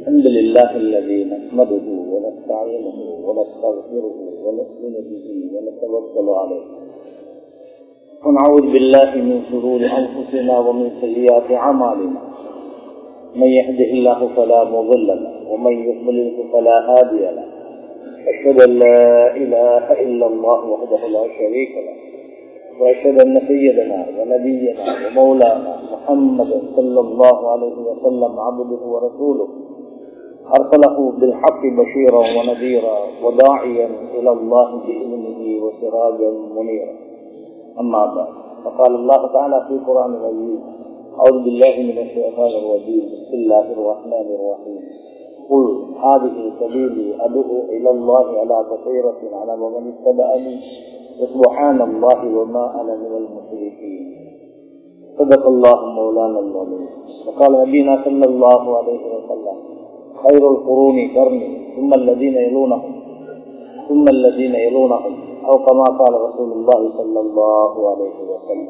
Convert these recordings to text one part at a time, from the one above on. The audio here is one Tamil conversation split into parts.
الحمد لله الذي نحمده ونستعينه ونستغفره ونؤمن به ونتوكل عليه ونعوذ بالله من شرور انفسنا ومن سيئات اعمالنا من يهده الله فلا مضل له ومن يضلله فلا هادي له اشهد ان لا اله الا الله وحده لا شريك له واشهد ان سيدنا ونبينا ومولانا محمدا صلى الله عليه وسلم عبده ورسوله ارسله بالحق بشيرا ونذيرا وداعيا الى الله باذنه وسراجا منيرا اما بعد فقال الله تعالى في القران العزيز اعوذ بالله من الشيطان الرجيم بسم الله الرحمن الرحيم قل هذه سبيلي ادعو الى الله على بصيره على ومن اتبعني وسبحان الله وما انا من المشركين صدق الله مولانا العظيم وقال نبينا صلى الله عليه وسلم خير القرون قرني ثم الذين يلونهم ثم الذين يلونهم او كما قال رسول الله صلى الله عليه وسلم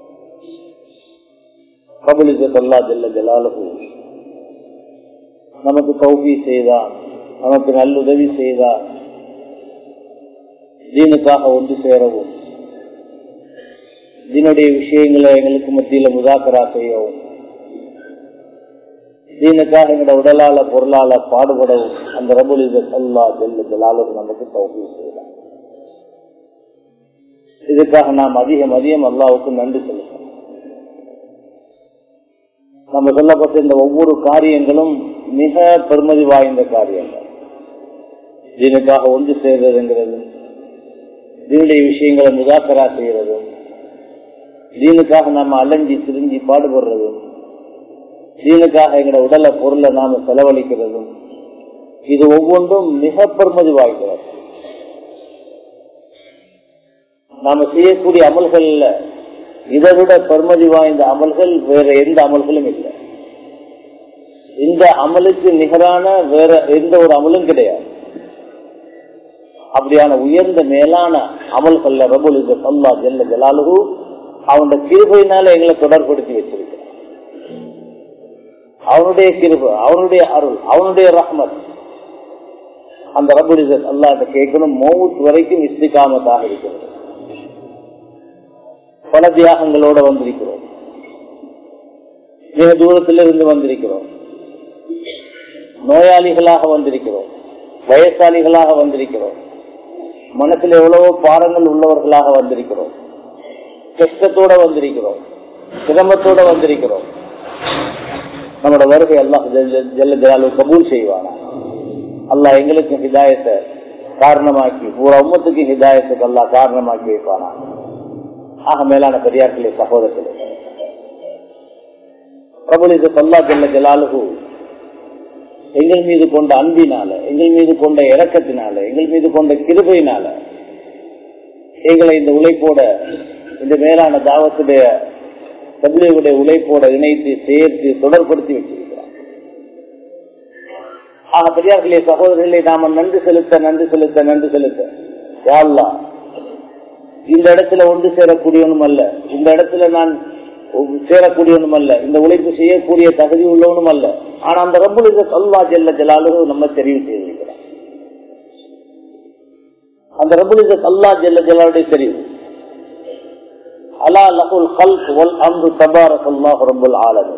قبل الله جل جلاله நமக்கு தௌபி செய்தார் நமக்கு நல்லுதவி செய்தார் தீனுக்காக ஒன்று சேரவும் தீனுடைய விஷயங்களை எங்களுக்கு மத்தியில முதாக்கரா செய்யவும் தீனுக்காக எங்களோட உடலால பொருளால பாடுபடவும் அந்த ரபுல் அல்லா ஜெல்ல ஜலாலும் நமக்கு தௌபி செய்யலாம் இதுக்காக நாம் அதிகம் அதிகம் அல்லாவுக்கு நன்றி செலுத்தணும் நம்ம சொல்லப்பட்ட இந்த ஒவ்வொரு காரியங்களும் மிக பெருமதி வாய்ந்த காரியங்கள் தீனுக்காக ஒன்று சேர்றதுங்கிறது தீனுடைய விஷயங்களை முதாக்கரா செய்யறதும் தீனுக்காக நாம அலைஞ்சி திரிஞ்சி பாடுபடுறதும் தீனுக்காக எங்களோட உடலை பொருளை நாம செலவழிக்கிறதும் இது ஒவ்வொன்றும் மிக பெருமதி வாய்க்கிறது நாம செய்யக்கூடிய அமல்கள்ல இதை விட பெருமதி வாய்ந்த அமல்கள் வேற எந்த அமல்களும் இல்லை இந்த அமலுக்கு நிகரான வேற எந்த ஒரு அமலும் கிடையாது அப்படியான உயர்ந்த மேலான அமல்கள்ல ரபுல் அல்லா ஜெல்ல ஜலாலுகு அவனுடைய கிருபையினால எங்களை தொடர்படுத்தி வச்சிருக்கிறான் அவனுடைய கிருபை அவனுடைய அருள் அவனுடைய ரஹ்மத் அந்த ரபுல் அல்லாட்ட கேட்கணும் மௌத் வரைக்கும் இஸ்திகாமத்தாக இருக்கிறது பல தியாகங்களோட வந்திருக்கிறோம் மிக தூரத்தில் இருந்து வந்திருக்கிறோம் நோயாளிகளாக வந்திருக்கிறோம் வயசாளிகளாக வந்திருக்கிறோம் மனசில் எவ்வளவோ பாரங்கள் உள்ளவர்களாக வந்திருக்கிறோம் கஷ்டத்தோட வந்திருக்கிறோம் சிரமத்தோட வந்திருக்கிறோம் நம்மளோட வருகை அல்லாஹ் ஜல்ல ஜலாலு கபூல் செய்வானா அல்லாஹ் எங்களுக்கு ஹிதாயத்தை காரணமாக்கி பூரா உம்மத்துக்கு ஹிதாயத்துக்கு அல்லாஹ் காரணமாக்கி வைப்பானா ஆக மேலான பெரியார்களே சகோதரர்களே பிரபலித சல்லா ஜல்ல ஜலாலுகு எங்கள் மீது கொண்ட அன்பினால எங்கள் மீது கொண்ட இறக்கத்தினால எங்கள் மீது கொண்ட கிருபையினால எங்களை இந்த உழைப்போட இந்த மேலான தாவத்துடைய தபிலையுடைய உழைப்போட இணைத்து சேர்த்து தொடர்படுத்தி வச்சிருக்கிறார் ஆக பெரியார்களே சகோதரர்களே நாம நன்றி செலுத்த நன்றி செலுத்த நன்றி செலுத்த யாழ்லா இந்த இடத்துல ஒன்று சேரக்கூடியவனும் அல்ல இந்த இடத்துல நான் சேரக்கூடியவனும் அல்ல இந்த உழைப்பு செய்யக்கூடிய தகுதி உள்ளவனும் அல்ல ஆனா அந்த ரப்புலுக்கு அல்லா ஜெல்ல ஜலாலு நம்ம தெரிவு செய்திருக்கிறான் அந்த ரப்புலுக்கு அல்லா ஜெல்ல ஜலாலுடைய தெரிவு அலா லகுல் கல்க் ஒல் அம்ரு தபாரக் அல்லாஹ் ரபுல் ஆலமே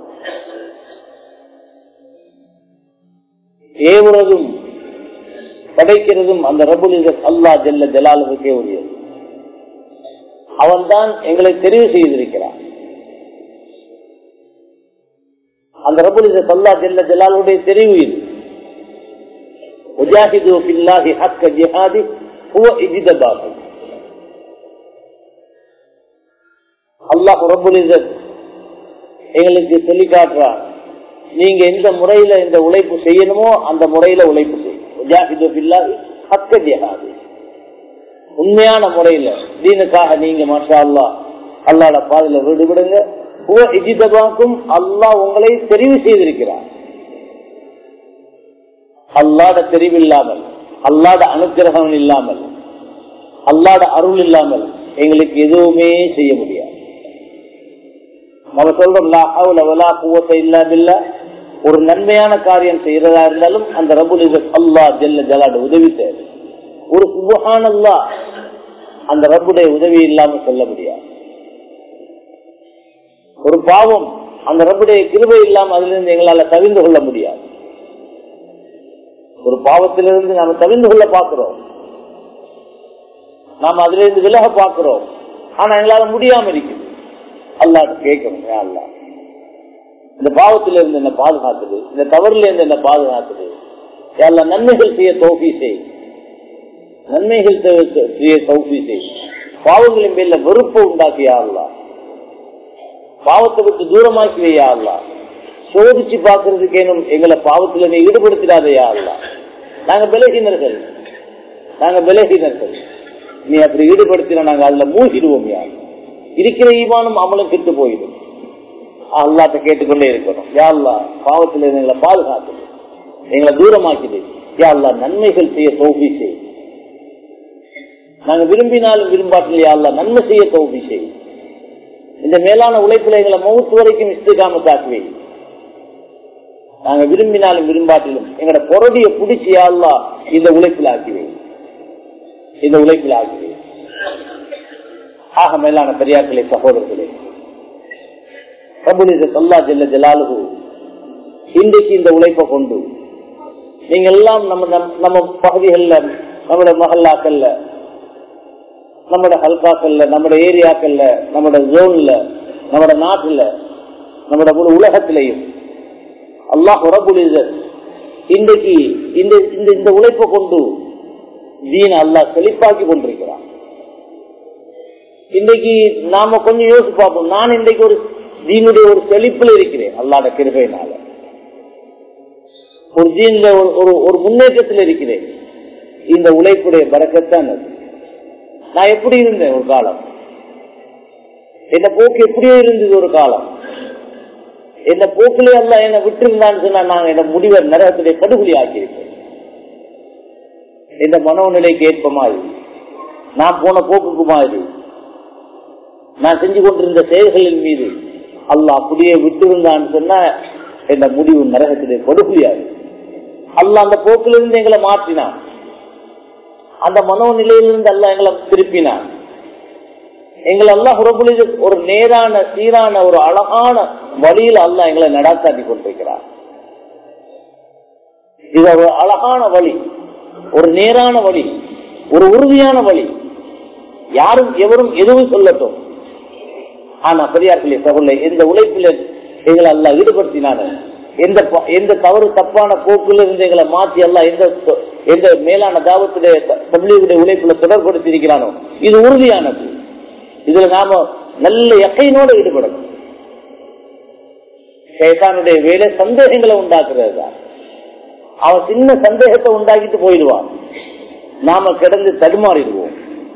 ஏவுறதும் படைக்கிறதும் அந்த ரபுல் அல்லா ஜெல்ல ஜலாலுக்கே உரியது அவன்தான் எங்களை தெரிவு செய்திருக்கிறான் அந்த ரபுல் அல்லா ஜெல்ல ஜலாலுடைய தெரிவு இது உஜாஹிது பில்லாஹி ஹக்க ஜிஹாதி ஹுவ இஜிதபாகு அல்லாஹ் ரபுல் எங்களுக்கு சொல்லி காட்டுறான் நீங்க எந்த முறையில இந்த உழைப்பு செய்யணுமோ அந்த முறையில உழைப்பு செய்யும் ஹக்க ஜிஹாது உண்மையான முறையில தீனுக்காக நீங்க மாஷா அல்லா அல்லாட பாதையில விடுவிடுங்க இஜிதபாக்கும் அல்லாஹ் உங்களை தெரிவு செய்திருக்கிறார் அல்லாட தெரிவில்லாமல் அல்லாட அனுக்கிரகம் இல்லாமல் அல்லாட அருள் இல்லாமல் எங்களுக்கு எதுவுமே செய்ய முடியாது நம்ம சொல்றோம் லா ஹவுல வலா குவத்த இல்லா பில்லா ஒரு நன்மையான காரியம் செய்யறதா இருந்தாலும் அந்த ரபுல் அல்லா ஜெல்ல ஜலாட உதவி தேவை ஒரு சுபஹான் அல்லா அந்த ரப்புடைய உதவி இல்லாம சொல்ல முடியாது ஒரு பாவம் அந்த ரப்புடைய கிருபை இல்லாம அதிலிருந்து எங்களால தவிர்ந்து கொள்ள முடியாது ஒரு பாவத்திலிருந்து நாம தவிர்ந்து கொள்ள பார்க்கிறோம் நாம் அதிலிருந்து விலக பார்க்கிறோம் ஆனா எங்களால முடியாம இருக்குது அல்லாட்ட கேட்கணும் அல்லா இந்த பாவத்தில இருந்து என்ன பாதுகாக்குது இந்த தவறுல இருந்து என்ன பாதுகாக்குது எல்லா நன்மைகள் செய்ய தோஃபி செய் நன்மைகள் செய்ய தோஃபி செய் பாவங்களின் மேல வெறுப்பு உண்டாக்கியா அல்லா பாவத்தை விட்டு தூரமாக்கி வையா அல்லா சோதிச்சு பாக்குறதுக்கு ஏனும் எங்களை பாவத்துல நீ ஈடுபடுத்திடாதையா அல்லா நாங்க விலகினர்கள் நாங்க விலகினர்கள் நீ அப்படி ஈடுபடுத்தினா நாங்க அதுல மூழ்கிடுவோம் யார் இருக்கிற ஈமானும் அமலும் கெட்டு போயிடும் அல்லாட்ட கேட்டுக்கொண்டே இருக்கணும் யா அல்லா பாவத்தில் எங்களை பாதுகாக்குது எங்களை தூரமாக்குது யா அல்லா நன்மைகள் செய்ய தோல்வி செய் நாங்க விரும்பினாலும் விரும்பாட்டில் யா அல்லா நன்மை செய்ய தோல்வி செய் இந்த மேலான உழைப்புல எங்களை முகத்து வரைக்கும் இஸ்திகாம தாக்குவே நாங்க விரும்பினாலும் விரும்பாட்டிலும் எங்களோட பொருடிய பிடிச்சி யா அல்லா இந்த உழைப்பில் ஆக்குவே இந்த உழைப்பில் ஆக்குவே ஆக மேலான பெரியார்களே சகோதரர்களே அல்லா ஜெல்ல ஜலாலுகு இன்றைக்கு இந்த உழைப்பை கொண்டு நீங்க எல்லாம் நம்ம நம்ம பகுதிகள்ல நம்மட மகல்லாக்கள்ல நம்மட ஹல்காக்கள்ல நம்மட ஏரியாக்கள்ல நம்மட ஜோன்ல நம்மட நாட்டுல நம்மட முழு உலகத்திலையும் அல்லாஹ் உறப்புலிதர் இன்றைக்கு இந்த இந்த உழைப்பை கொண்டு தீன அல்லாஹ் செழிப்பாக்கி கொண்டிருக்கிறான் இன்றைக்கு நாம கொஞ்சம் யோசிச்சு பார்ப்போம் நான் இன்றைக்கு ஒரு தீனுடைய ஒரு செழிப்புல இருக்கிறேன் அல்லாட கிருபையினால ஒரு தீன்ல ஒரு ஒரு முன்னேற்றத்தில் இருக்கிறேன் இந்த உழைப்புடைய பறக்கத்தான் அது நான் எப்படி இருந்தேன் ஒரு காலம் என்ன போக்கு எப்படியோ இருந்தது ஒரு காலம் என்ன போக்கிலே அல்ல என்ன விட்டு இருந்தான்னு சொன்னா நான் என்ன முடிவை நரகத்துடைய படுகொலி ஆக்கியிருக்கேன் இந்த மனோநிலைக்கு ஏற்ப மாதிரி நான் போன போக்குக்கு மாதிரி நான் செஞ்சு கொண்டிருந்த செயல்களின் மீது அல்லாஹ் அப்படியே விட்டிருந்தான்னு சொன்னா இந்த முடிவு நரகத்திலே படுகொலியாது அல்ல அந்த போக்கிலிருந்து எங்களை மாற்றினான் அந்த மனோநிலையிலிருந்து அல்ல எங்களை திருப்பினான் எங்களை அல்லாஹ் உறவுகளில் ஒரு நேரான சீரான ஒரு அழகான வழியில் அல்ல எங்களை நடாத்தாட்டி கொண்டிருக்கிறார் இது ஒரு அழகான வழி ஒரு நேரான வழி ஒரு உறுதியான வழி யாரும் எவரும் எதுவும் சொல்லட்டும் ஆனா பெரியார்களே சகோதர எந்த உழைப்பில் எங்களை அல்ல ஈடுபடுத்தினானு எந்த எந்த தவறு தப்பான போக்குல இருந்து எங்களை மாற்றி எல்லாம் எந்த எந்த மேலான தாவத்துடைய தமிழுடைய உழைப்புல தொடர்படுத்தி இருக்கிறானோ இது உறுதியானது இதுல நாம நல்ல எக்கையினோட ஈடுபடணும் சேத்தானுடைய வேலை சந்தேகங்களை உண்டாக்குறது தான் அவன் சின்ன சந்தேகத்தை உண்டாக்கிட்டு போயிடுவான் நாம கிடந்து தடுமாறிடுவோம்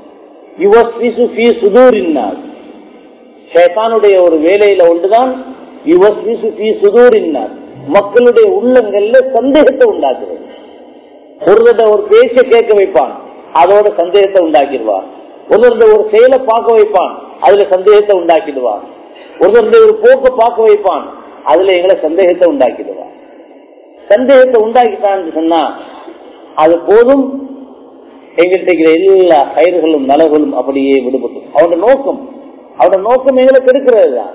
சுதூரின்னார் சேத்தானுடைய ஒரு வேலையில ஒன்றுதான் சுதூரின்னார் மக்களுடைய உள்ளங்கள்ல சந்தேகத்தை உண்டாக்குறது ஒரு ஒரு பேச்ச கேட்க வைப்பான் அதோட சந்தேகத்தை உண்டாக்கிடுவான் ஒருத்தருடைய ஒரு செயலை பார்க்க வைப்பான் அதுல சந்தேகத்தை உண்டாக்கிடுவான் ஒருத்தருடைய ஒரு போக்க பார்க்க வைப்பான் அதுல எங்களை சந்தேகத்தை உண்டாக்கிடுவான் சந்தேகத்தை உண்டாக்கிட்டான்னு சொன்னா அது போதும் எங்கிட்ட இருக்கிற எல்லா கயிறுகளும் நலர்களும் அப்படியே விடுபட்டு அவனோட நோக்கம் அவனோட நோக்கம் எங்களை கெடுக்கிறது தான்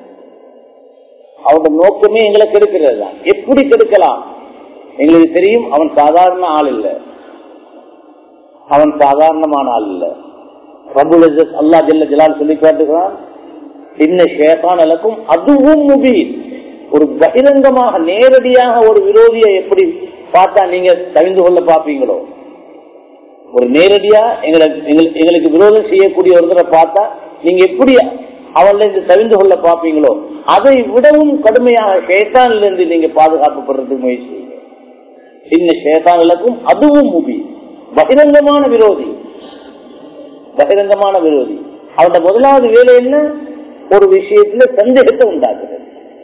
அவனோட நோக்கமே எங்களை கெடுக்கிறது தான் எப்படி கெடுக்கலாம் எங்களுக்கு தெரியும் அவன் சாதாரண ஆள் இல்ல அவன் சாதாரணமான ஆள் இல்ல ரபுல் அல்லா ஜல்ல ஜலால் சொல்லி காட்டுகிறான் இன்ன ஷேகான் அலக்கும் அதுவும் முபீன் ஒரு பகிரங்கமாக நேரடியாக ஒரு விரோதியை எப்படி பார்த்தா நீங்க தெரிந்து கொள்ள பார்ப்பீங்களோ ஒரு நேரடியா எங்களை எங்களுக்கு விரோதம் செய்யக்கூடிய ஒருத்தரை பார்த்தா நீங்க எப்படி அவன்ல இருந்து தெரிந்து கொள்ள பார்ப்பீங்களோ அதை விடவும் கடுமையாக ஷேத்தானிலிருந்து இருந்து நீங்க பாதுகாப்பு பெறதுக்கு முயற்சி செய்யுங்க இன்ன ஷேத்தானுக்கும் அதுவும் முபி பகிரங்கமான விரோதி பகிரங்கமான விரோதி அவனோட முதலாவது வேலை என்ன ஒரு விஷயத்துல சந்தேகத்தை உண்டாக்குறது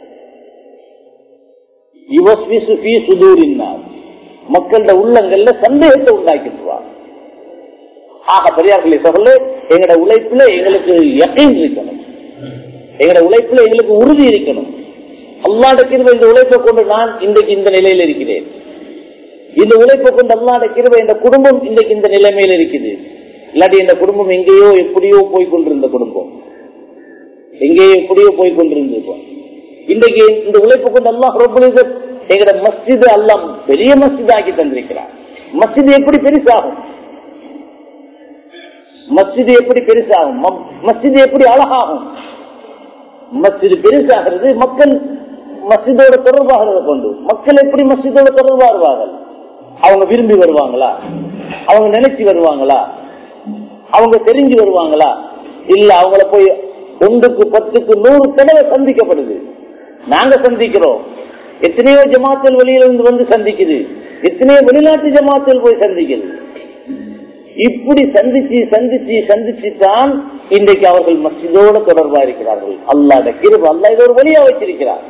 மக்களோட உள்ளங்கள்ல சந்தேகத்தை உண்டாக்கிடுவார் ஆக பெரியார்களே சொல்ல எங்களோட உழைப்புல எங்களுக்கு யக்கீன் இருக்கணும் எங்களோட உழைப்புல எங்களுக்கு உறுதி இருக்கணும் அல்லாட கிருபை இந்த உழைப்பை கொண்டு நான் இன்றைக்கு இந்த நிலையில் இருக்கிறேன் இந்த உழைப்பை கொண்டு அல்லாட கிருபை இந்த குடும்பம் இன்றைக்கு இந்த நிலைமையில் இருக்குது இல்லாட்டி இந்த குடும்பம் எங்கேயோ எப்படியோ போய் கொண்டிருந்த குடும்பம் எங்கேயோ எப்படியோ போய் கொண்டிருந்திருப்போம் இன்றைக்கு இந்த உழைப்பு கொண்டு அல்லாஹ் ரப்பல் இஸ்ஸத் எங்கட மஸ்ஜிது அல்லாம் பெரிய மஸ்ஜித் ஆக்கி தந்திருக்கிறார் மஸ்ஜிது எப்படி பெருசாகும் மஸ்ஜிது எப்படி பெருசாகும் ம- மஸ்ஜிது எப்படி அழகாகும் மஸ்ஜிது பெருசாகிறது மக்கள் மஸ்ஜிதோட தொடர்பாகிறத கொண்டு மக்கள் எப்படி மஸ்ஜிதோட தொடர்பாகுவார்கள் அவங்க விரும்பி வருவாங்களா அவங்க நினைச்சு வருவாங்களா அவங்க தெரிஞ்சு வருவாங்களா இல்ல அவங்கள போய் ஒன்றுக்கு பத்துக்கு நூறு தடவை சந்திக்கப்படுது நாங்க சந்திக்கிறோம் எத்தனையோ ஜமாத்தல் வெளியிலிருந்து வந்து சந்திக்குது எத்தனையோ வெளிநாட்டு ஜமாத்தல் போய் சந்திக்குது இப்படி சந்திச்சு சந்திச்சு சந்திச்சு தான் இன்றைக்கு அவர்கள் மஸ்ஜிதோட தொடர்பா இருக்கிறார்கள் அல்லாட கிருப அல்லா இதை ஒரு வழியா வச்சிருக்கிறார்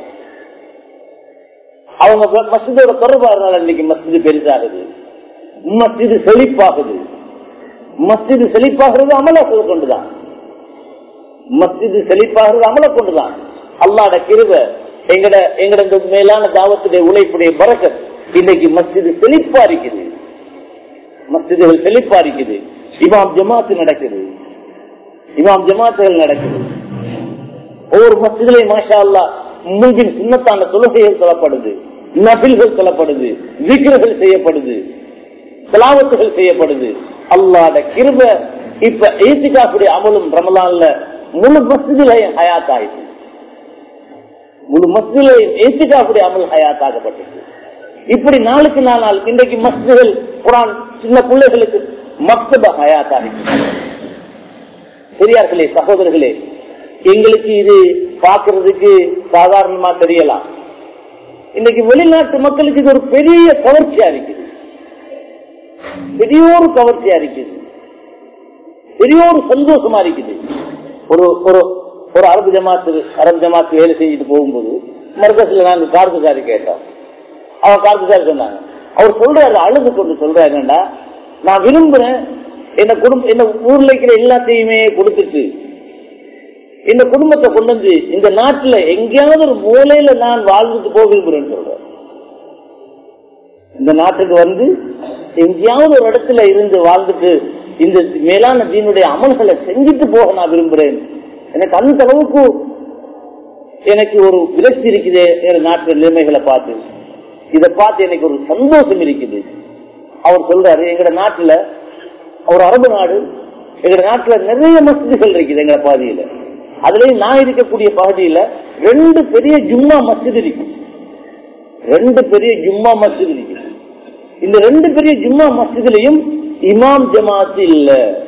அவங்க ம- மஸ்ஜிதோட தொடர்பா இருந்தால் இன்னைக்கு மஸ்ஜிது பெரிதாகுது மஸ்ஜிது செழிப்பாகுது மஸ்ஜிது செழிப்பாகிறது அமலாக கொண்டுதான் மஸ்ஜிது செழிப்பாகிறது அமல கொண்டுதான் அல்லாட கிருப எங்கட எங்கட இந்த மேலான தாவத்துடைய உழைப்புடைய பறக்கத் இன்னைக்கு மஸ்ஜிது செழிப்பா இருக்குது மஸ்ஜிதுகள் செழிப்பா இருக்குது இமாம் ஜமாத்து நடக்குது இமாம் ஜமாத்துகள் நடக்குது ஒவ்வொரு மஸ்ஜிதிலையும் மாஷா அல்லா முன்பின் சுண்ணத்தான தொழுகைகள் சொல்லப்படுது நபில்கள் சொல்லப்படுது விக்கிரகள் செய்யப்படுது தலாவத்துகள் செய்யப்படுது அல்லாட கிருப இப்ப ஏத்திகாப்புடைய அமலும் ரமலான்ல முழு மஸ்ஜிதிலையும் ஹயாத் ஆயிடுச்சு முழு மஸ்ஜிதிலையும் ஏத்திகாப்புடைய அமல் ஹயாத் ஆகப்பட்டது இப்படி நாளுக்கு நாள் நாள் இன்றைக்கு மஸ்ஜிதுகள் குரான் சின்ன பிள்ளைகளுக்கு மக்தப ஹயாத் ஆகிட்டு பெரியார்களே சகோதரர்களே எங்களுக்கு இது பார்க்கிறதுக்கு சாதாரணமா தெரியலாம் இன்னைக்கு வெளிநாட்டு மக்களுக்கு இது ஒரு பெரிய கவர்ச்சியா இருக்குது பெரிய ஒரு கவர்ச்சியா இருக்குது பெரிய ஒரு சந்தோஷமா இருக்குது ஒரு ஒரு ஒரு அரபு ஜமாத்து அரபு ஜமாத்து வேலை செஞ்சுட்டு போகும்போது மருதசில நாங்க கார்குசாரி கேட்டோம் அவன் கார்குசாரி சொன்னாங்க அவர் சொல்றாரு அழுது கொண்டு சொல்றாரு என்னடா நான் விரும்புறேன் என்ன குடும்பம் என்ன ஊர்ல இருக்கிற எல்லாத்தையுமே கொடுத்துட்டு இந்த குடும்பத்தை கொண்டு வந்து இந்த நாட்டுல எங்கேயாவது ஒரு மூலையில நான் வாழ்ந்துட்டு போக விரும்புறேன்னு சொல்றேன் இந்த நாட்டுக்கு வந்து எங்கேயாவது ஒரு இடத்துல இருந்து வாழ்ந்துட்டு இந்த மேலான தீனுடைய அமல்களை செஞ்சுட்டு போக நான் விரும்புறேன் எனக்கு அந்த அளவுக்கு எனக்கு ஒரு விரக்தி இருக்குது என் நாட்டு நிலைமைகளை பார்த்து இதை பார்த்து எனக்கு ஒரு சந்தோஷம் இருக்குது அவர் சொல்றாரு எங்கட நாட்டுல ஒரு அரபு நாடு எங்க நாட்டுல நிறைய மஸ்ஜிதுகள் இருக்குது எங்க பாதியில அதுலயும் நான் இருக்கக்கூடிய பகுதியில ரெண்டு பெரிய ஜும்மா மஸ்ஜித் இருக்கு ரெண்டு பெரிய ஜும்மா மஸ்ஜித் இருக்கு இந்த ரெண்டு பெரிய ஜும்மா மஸ்ஜிதுலயும் இமாம் ஜமாத் இல்ல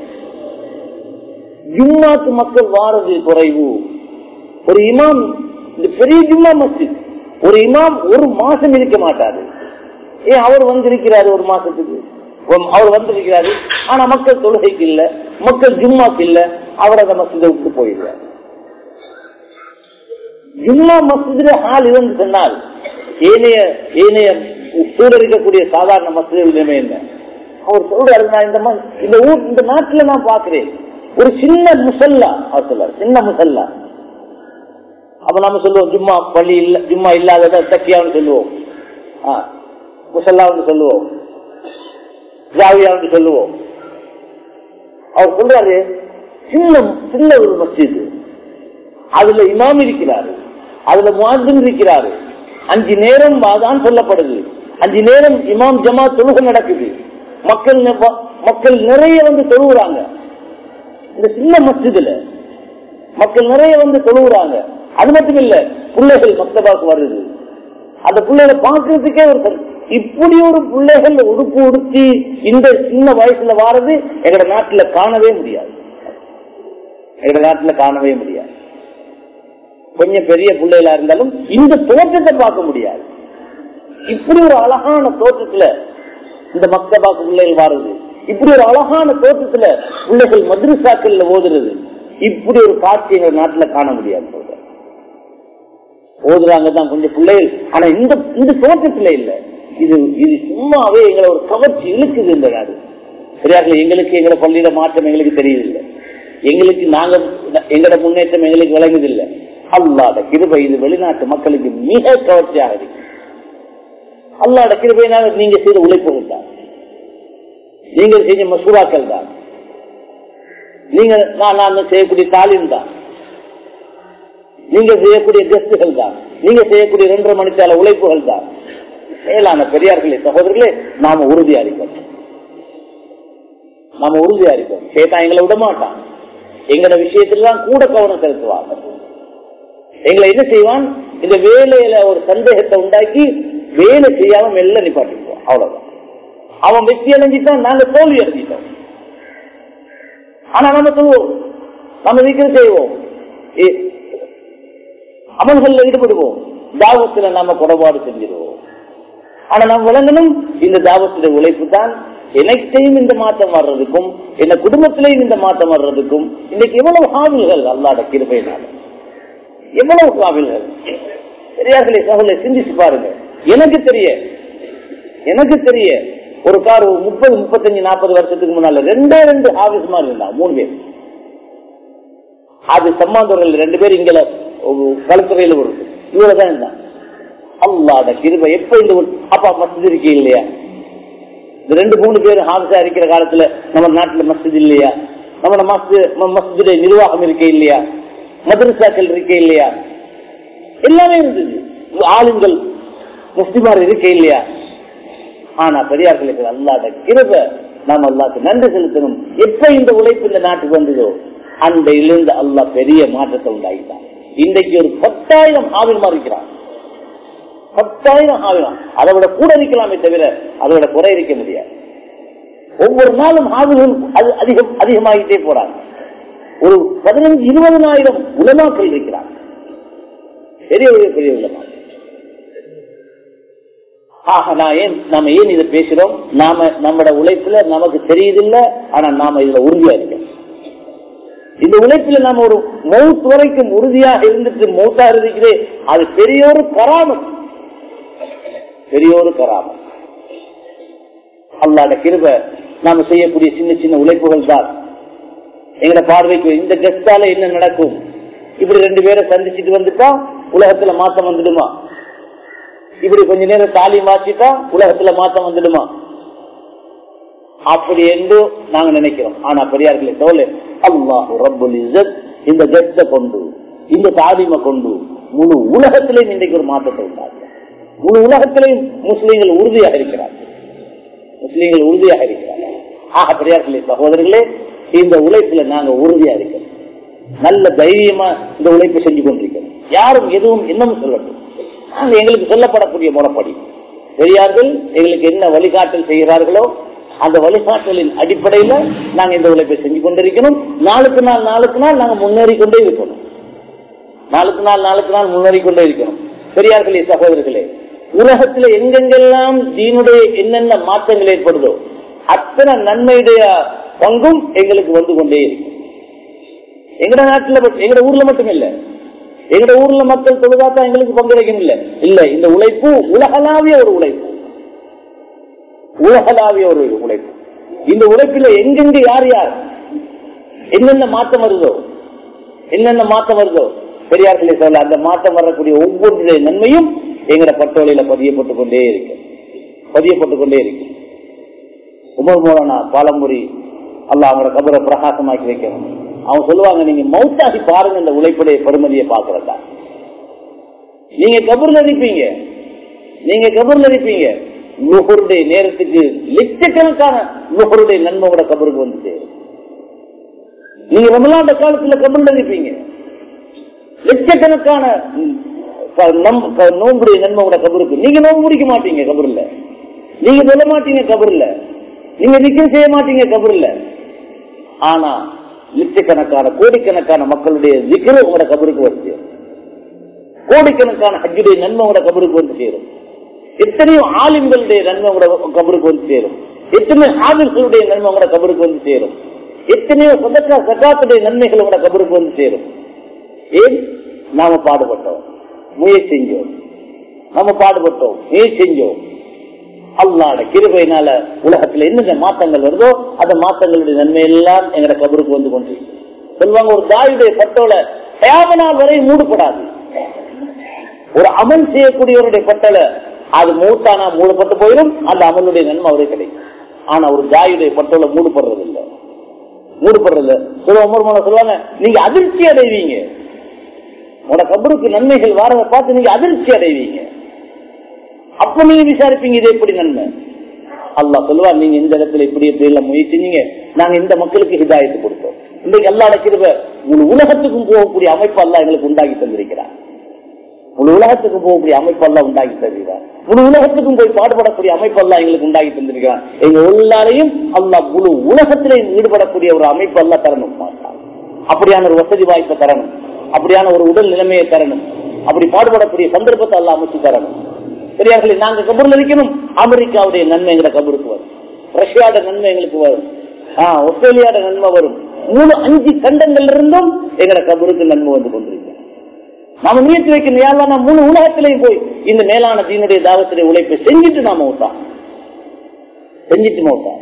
ஜும்மாக்கு மக்கள் வாரது குறைவு ஒரு இமாம் இந்த பெரிய ஜும்மா மஸ்ஜித் ஒரு இமாம் ஒரு மாசம் இருக்க மாட்டாரு ஏன் அவர் வந்திருக்கிறாரு ஒரு மாசத்துக்கு ஒரு- அவர் வந்திருக்கிறாரு ஆனா மக்கள் தொழுகைக்கு இல்ல மக்கள் ஜும்மாக்கு இல்ல அவர் அந்த மஸ்ஜிதை விட்டு போயிடுறார் ஜும்மா மஸ்ஜிதில ஆள் இருந்து சொன்னால் ஏனைய ஏனைய கூட இருக்கக்கூடிய சாதாரண மஸ்ஜித் நிலைமை என்ன அவர் சொல்றாரு நான் இந்த ம- இந்த ஊர் இந்த நாட்டுல நான் பாக்குறேன் ஒரு சின்ன முசல்லா அவர் சொல்றாரு சின்ன முசல்லா அப்ப நம்ம சொல்லுவோம் ஜும்மா பள்ளி இல்ல ஜும்மா இல்லாதத தக்கியான்னு சொல்லுவோம் ஆ, முசல்லான்னு சொல்லுவோம் ஜாவியான்னு சொல்லுவோம் அவர் சொல்றாரு சின்ன சின்ன ஒரு மஸ்ஜித் அதுல இமாம் இருக்கிறாரு அதுல முவாசின் இருக்கிறாரு அஞ்சு நேரம் அதான் சொல்லப்படுது அஞ்சு நேரம் இமாம் ஜமா தொழுகை நடக்குது மக்கள் நெ- மக்கள் நிறைய வந்து தொழுகிறாங்க இந்த சின்ன மஸ்ஜிதுல மக்கள் நிறைய வந்து தொழுகிறாங்க அது மட்டும் இல்ல பிள்ளைகள் மக்தபாக்கு வருது அந்த பிள்ளைகளை பார்க்கறதுக்கே ஒரு சந்தோஷம். இப்படி ஒரு பிள்ளைகள் உடுப்பு உடுத்தி இந்த சின்ன வயசுல வாரது எங்கட நாட்டுல காணவே முடியாது எங்கட நாட்டுல காணவே முடியாது கொஞ்சம் பெரிய பிள்ளைகளா இருந்தாலும் இந்த தோற்றத்தை பார்க்க முடியாது இப்படி ஒரு அழகான தோற்றத்துல இந்த மக்தபாக்கு பிள்ளைகள் வாருது இப்படி ஒரு அழகான தோற்றத்துல பிள்ளைகள் மதுரசாக்கள்ல ஓதுறது இப்படி ஒரு காட்சி எங்க நாட்டுல காண முடியாது சொல்றேன் ஓதுறாங்க தான் கொஞ்சம் பிள்ளைகள் ஆனா இந்த இந்த தோற்றத்துல இல்ல இது இது சும்மாவே எங்களை ஒரு கவர்ச்சி இழுக்குது இந்த நாடு சரியார்கள் எங்களுக்கு எங்களோட பள்ளியில மாற்றம் எங்களுக்கு தெரியுதில்லை எங்களுக்கு நாங்க எங்களோட முன்னேற்றம் எங்களுக்கு விளங்குதில்லை அல்லாத கிருபை இது வெளிநாட்டு மக்களுக்கு மிக கவர்ச்சியாக இருக்கு அல்லாட கிருபையினால நீங்க செய்த உழைப்புகள் தான் நீங்கள் செஞ்ச மசூராக்கள் தான் நீங்க நான் நான் செய்யக்கூடிய தாலிம் தான் நீங்க செய்யக்கூடிய கெஸ்டுகள் தான் நீங்க செய்யக்கூடிய ரெண்டரை மணித்தால உழைப்புகள் தான் மேலான பெரியார்களே சகோதரர்களே நாம உறுதியா இருக்கோம் நாம உறுதியா இருக்கோம் சேட்டா எங்களை விட மாட்டான் எங்களோட விஷயத்துல தான் கூட கவனம் செலுத்துவாங்க எங்களை என்ன செய்வான் இந்த வேலையில ஒரு சந்தேகத்தை உண்டாக்கி வேலை செய்யாம மெல்ல நிப்பாட்டிக்குவோம் அவ்வளவுதான் அவன் வெற்றி அடைஞ்சிட்டான் நாங்க தோல்வி அடைஞ்சிட்டோம் ஆனா நம்ம சொல்லுவோம் நம்ம வீட்டில் செய்வோம் ஏ- அமல்கள்ல ஈடுபடுவோம் தாவத்துல நாம குறைபாடு செஞ்சிருவோம் ஆனா நாம் விளங்கணும் இந்த தாவத்துடைய உழைப்பு தான் எனக்கையும் இந்த மாற்றம் வர்றதுக்கும் என் குடும்பத்திலையும் இந்த மாற்றம் வர்றதுக்கும் இன்னைக்கு எவ்வளவு காவில்கள் அல்லாட கிருபையினால எவ்வளவு காவில்கள் பெரியார்களே சகோதரரை சிந்திச்சு பாருங்க எனக்கு தெரிய எனக்கு தெரிய ஒரு கார் முப்பது முப்பத்தஞ்சு நாற்பது வருஷத்துக்கு முன்னால ரெண்டே ரெண்டு ஆபீஸ் மாதிரி இருந்தாங்க மூணு பேர் அது சம்மாந்தவர்கள் ரெண்டு பேர் இங்க கலத்துறையில வருது இவ்வளவுதான் இருந்தாங்க அல்லாட கிருபை எப்ப இந்த ஒரு- அப்பா மஸ்ஜித் இருக்கே இல்லையா இந்த ரெண்டு மூணு பேர் ஹாபிசா இருக்கிற காலத்துல நம்ம நாட்டுல மஸ்ஜித் இல்லையா நம்ம மஸ்ஜித் மஸ்ஜித நிர்வாகம் இருக்கே இல்லையா மதரசாக்கள் இருக்கே இல்லையா எல்லாமே இருந்தது ஆளுங்கள் முஸ்லிமார் இருக்கே இல்லையா ஆனா பெரியார்களுக்கு அல்லாத கிருப நாம் அல்லாக்கு நன்றி செலுத்தணும் எப்ப இந்த உழைப்பு இந்த நாட்டுக்கு வந்ததோ அன்றையிலிருந்து அல்லாஹ் பெரிய மாற்றத்தை உண்டாகிட்டான் இன்றைக்கு ஒரு பத்தாயிரம் ஆவிர்மார் இருக்கிறான் பத்தாயிரம் ஆவிரம் அதை விட கூட இருக்கலாமே தவிர அதை விட குறை இருக்க முடியாது ஒவ்வொரு நாளும் ஆவிர்கள் அது அதிகம் அதிகமாகிட்டே போறாங்க ஒரு பதினஞ்சு இருபதனாயிரம் உலமாக்கள் இருக்கிறாங்க பெரிய பெரிய பெரிய உலமா ஆக நான் ஏன் நாம ஏன் இதை பேசுறோம் நாம நம்மட உழைப்புல நமக்கு தெரியுதில்ல ஆனா நாம இதுல உறுதியா இருக்கோம் இந்த உழைப்புல நாம ஒரு மவுத் வரைக்கும் உறுதியாக இருந்துட்டு மௌத்தா இருக்கிறே அது பெரிய ஒரு கராமத் பெரிய ஒரு கராமத் அல்லாட கிருப நாம செய்யக்கூடிய சின்ன சின்ன உழைப்புகள் தான் எங்கட பார்வைக்கு இந்த கெஸ்டால என்ன நடக்கும் இப்படி ரெண்டு பேரை சந்திச்சுட்டு வந்துட்டா உலகத்துல மாற்றம் வந்துடுமா இப்படி கொஞ்ச நேரம் தாலி மாற்றிட்டா உலகத்துல மாற்றம் வந்துடுமா அப்படி என்று நாங்க நினைக்கிறோம் ஆனா பெரியார்களே தோல அல்லாஹு ரப்புல் இஸ்ஸத் இந்த கெஸ்ட கொண்டு இந்த தாலிமை கொண்டு முழு உலகத்திலேயும் இன்றைக்கு ஒரு மாற்றத்தை உண்டாங்க முழு உலகத்திலேயும் முஸ்லீம்கள் உறுதியாக இருக்கிறார்கள் முஸ்லீம்கள் உறுதியாக இருக்கிறார்கள் ஆக பெரியார்களே சகோதரர்களே இந்த உழைப்புல நாங்க உறுதியா இருக்கிறோம் நல்ல தைரியமா இந்த உழைப்பு செஞ்சு கொண்டிருக்கிறோம் யாரும் எதுவும் இன்னமும் சொல்லட்டும் நாங்க எங்களுக்கு சொல்லப்படக்கூடிய முறைப்படி பெரியார்கள் எங்களுக்கு என்ன வழிகாட்டல் செய்கிறார்களோ அந்த வழிகாட்டலின் அடிப்படையில நாங்க இந்த உழைப்பை செஞ்சு கொண்டிருக்கணும் நாளுக்கு நாள் நாளுக்கு நாள் நாங்க முன்னேறி கொண்டே இருக்கணும் நாளுக்கு நாள் நாளுக்கு நாள் முன்னேறி கொண்டே இருக்கணும் பெரியார்களே சகோதரர்களே உலகத்துல எங்கெங்கெல்லாம் தீனுடைய என்னென்ன மாற்றங்கள் ஏற்படுதோ அத்தனை நன்மையுடைய பங்கும் எங்களுக்கு வந்து கொண்டே இருக்கு எங்கட நாட்டுல மட்டும்- எங்கட ஊர்ல மட்டும் இல்ல எங்கட ஊர்ல மக்கள் தொழுதாத்தான் எங்களுக்கு பங்களிக்கும் இல்ல இல்ல இந்த உழைப்பு உலகளாவிய ஒரு உழைப்பு உலகளாவிய ஒரு உழைப்பு இந்த உழைப்பில எங்கெங்க யார் யார் என்னென்ன மாற்றம் வருதோ என்னென்ன மாற்றம் வருதோ பெரியார்களே சொல்ல அந்த மாற்றம் வரக்கூடிய ஒவ்வொன்றுடைய நன்மையும் எங்கட பட்டோலையில பதியப்பட்டு கொண்டே இருக்கு பதியப்பட்டு கொண்டே இருக்கு உமர் மோலானா பாலமுரி அல்லாஹ் அவங்களோட கபரை பிரகாசமாக்கி வைக்கணும் அவங்க சொல்லுவாங்க நீங்க மௌத்தாகி பாருங்க இந்த உழைப்புடைய பெருமதியை பாக்குறதா நீங்க கபர்ல இருப்பீங்க நீங்க கபர்ல இருப்பீங்க நுகருடைய நேரத்துக்கு லட்சக்கணக்கான நுகருடைய நன்மை கூட கபருக்கு வந்து சேரும் நீங்க ரமலாண்ட காலத்துல கபர்ல இருப்பீங்க லட்சக்கணக்கான ம், க- நம்- க- நோன்புடைய நன்மை கூட கபருக்கு நீங்க நோன்பு முடிக்க மாட்டீங்க கபர்ல நீங்க சொல்ல மாட்டீங்க கபர்ல நீங்க நிக்கம் செய்ய மாட்டீங்க கபர்ல ஆனா லட்சக்கணக்கான கோடிக்கணக்கான மக்களுடைய விக்கிர உங்களோட கபருக்கு வந்து சேரும் கோடிக்கணக்கான ஹஜ்ஜுடைய நன்மை உங்களோட கபருக்கு வந்து சேரும் எத்தனையோ ஆலிம்களுடைய நன்மை உங்களோட கபருக்கு வந்து சேரும் எத்தனையோ ஆவிர்களுடைய நன்மை உங்களோட கபருக்கு வந்து சேரும் எத்தனையோ சதக்கா சக்காத்துடைய நன்மைகள் உங்களோட கபருக்கு வந்து சேரும் ஏன் நாம பாடுபட்டோம் முயற்சி செஞ்சோம் நாம பாடுபட்டோம் முயற்சி செஞ்சோம் அல்லாட கிருபையினால உலகத்துல என்னென்ன மாற்றங்கள் வருதோ அந்த மாற்றங்களுடைய நன்மை எல்லாம் எங்கட கபருக்கு வந்து கொண்டு சொல்லுவாங்க ஒரு தாயுடைய பட்டோல கயாமனால் வரை மூடப்படாது ஒரு அமல் செய்யக்கூடியவருடைய பட்டலை அது மூத்தானா மூடப்பட்டு போயிடும் அந்த அமலுடைய நன்மை அவரே கிடைக்கும் ஆனா ஒரு ஜாயுடைய பட்டோல மூடப்படுறது இல்லை மூடப்படுறது சில உமர்மான சொல்லுவாங்க நீங்க அதிர்ச்சி அடைவீங்க உங்களோட கபருக்கு நன்மைகள் வாரதை பார்த்து நீங்க அதிர்ச்சி அடைவீங்க அப்ப நீங்க விசாரிப்பீங்க இது எப்படி நன்மை அல்லாஹ் சொல்லுவார் நீங்க இந்த இடத்துல இப்படி இப்படி எல்லாம் முயற்சிங்க நாங்க இந்த மக்களுக்கு ஹிதாயத்து கொடுத்தோம் இன்றைக்கு எல்லா இடத்துல முழு உலகத்துக்கும் போகக்கூடிய அமைப்பு அல்லா எங்களுக்கு உண்டாக்கி தந்திருக்கிறார் முழு உலகத்துக்கும் போகக்கூடிய அமைப்பு எல்லாம் உண்டாக்கி தருகிறார் முழு உலகத்துக்கும் போய் பாடுபடக்கூடிய அமைப்பு எல்லாம் எங்களுக்கு உண்டாக்கி தந்திருக்கிறார் எங்க எல்லாரையும் அல்லா முழு உலகத்திலையும் ஈடுபடக்கூடிய ஒரு அமைப்பு எல்லாம் தரணும் அப்படியான ஒரு வசதி வாய்ப்பை தரணும் அப்படியான ஒரு உடல் நிலைமையை தரணும் அப்படி பாடுபடக்கூடிய சந்தர்ப்பத்தை எல்லாம் அமைச்சு தரணும் பெரியார்களே நாங்க கபூர்ல இருக்கணும் அமெரிக்காவுடைய நன்மை எங்களை கபூருக்கு வரும் ரஷ்யாவோட நன்மை எங்களுக்கு வரும் ஆஹ் ஆஸ்திரேலியாவோட நன்மை வரும் மூணு அஞ்சு கண்டங்கள்ல இருந்தும் எங்களை கபூருக்கு நன்மை வந்து கொண்டிருக்கோம் நாம முயற்சி வைக்கணும் யாரெல்லாம் மூணு உலகத்திலையும் போய் இந்த மேலான தீனுடைய தாவத்துடைய உழைப்பை செஞ்சுட்டு நாம விட்டோம் செஞ்சுட்டு மௌத்தா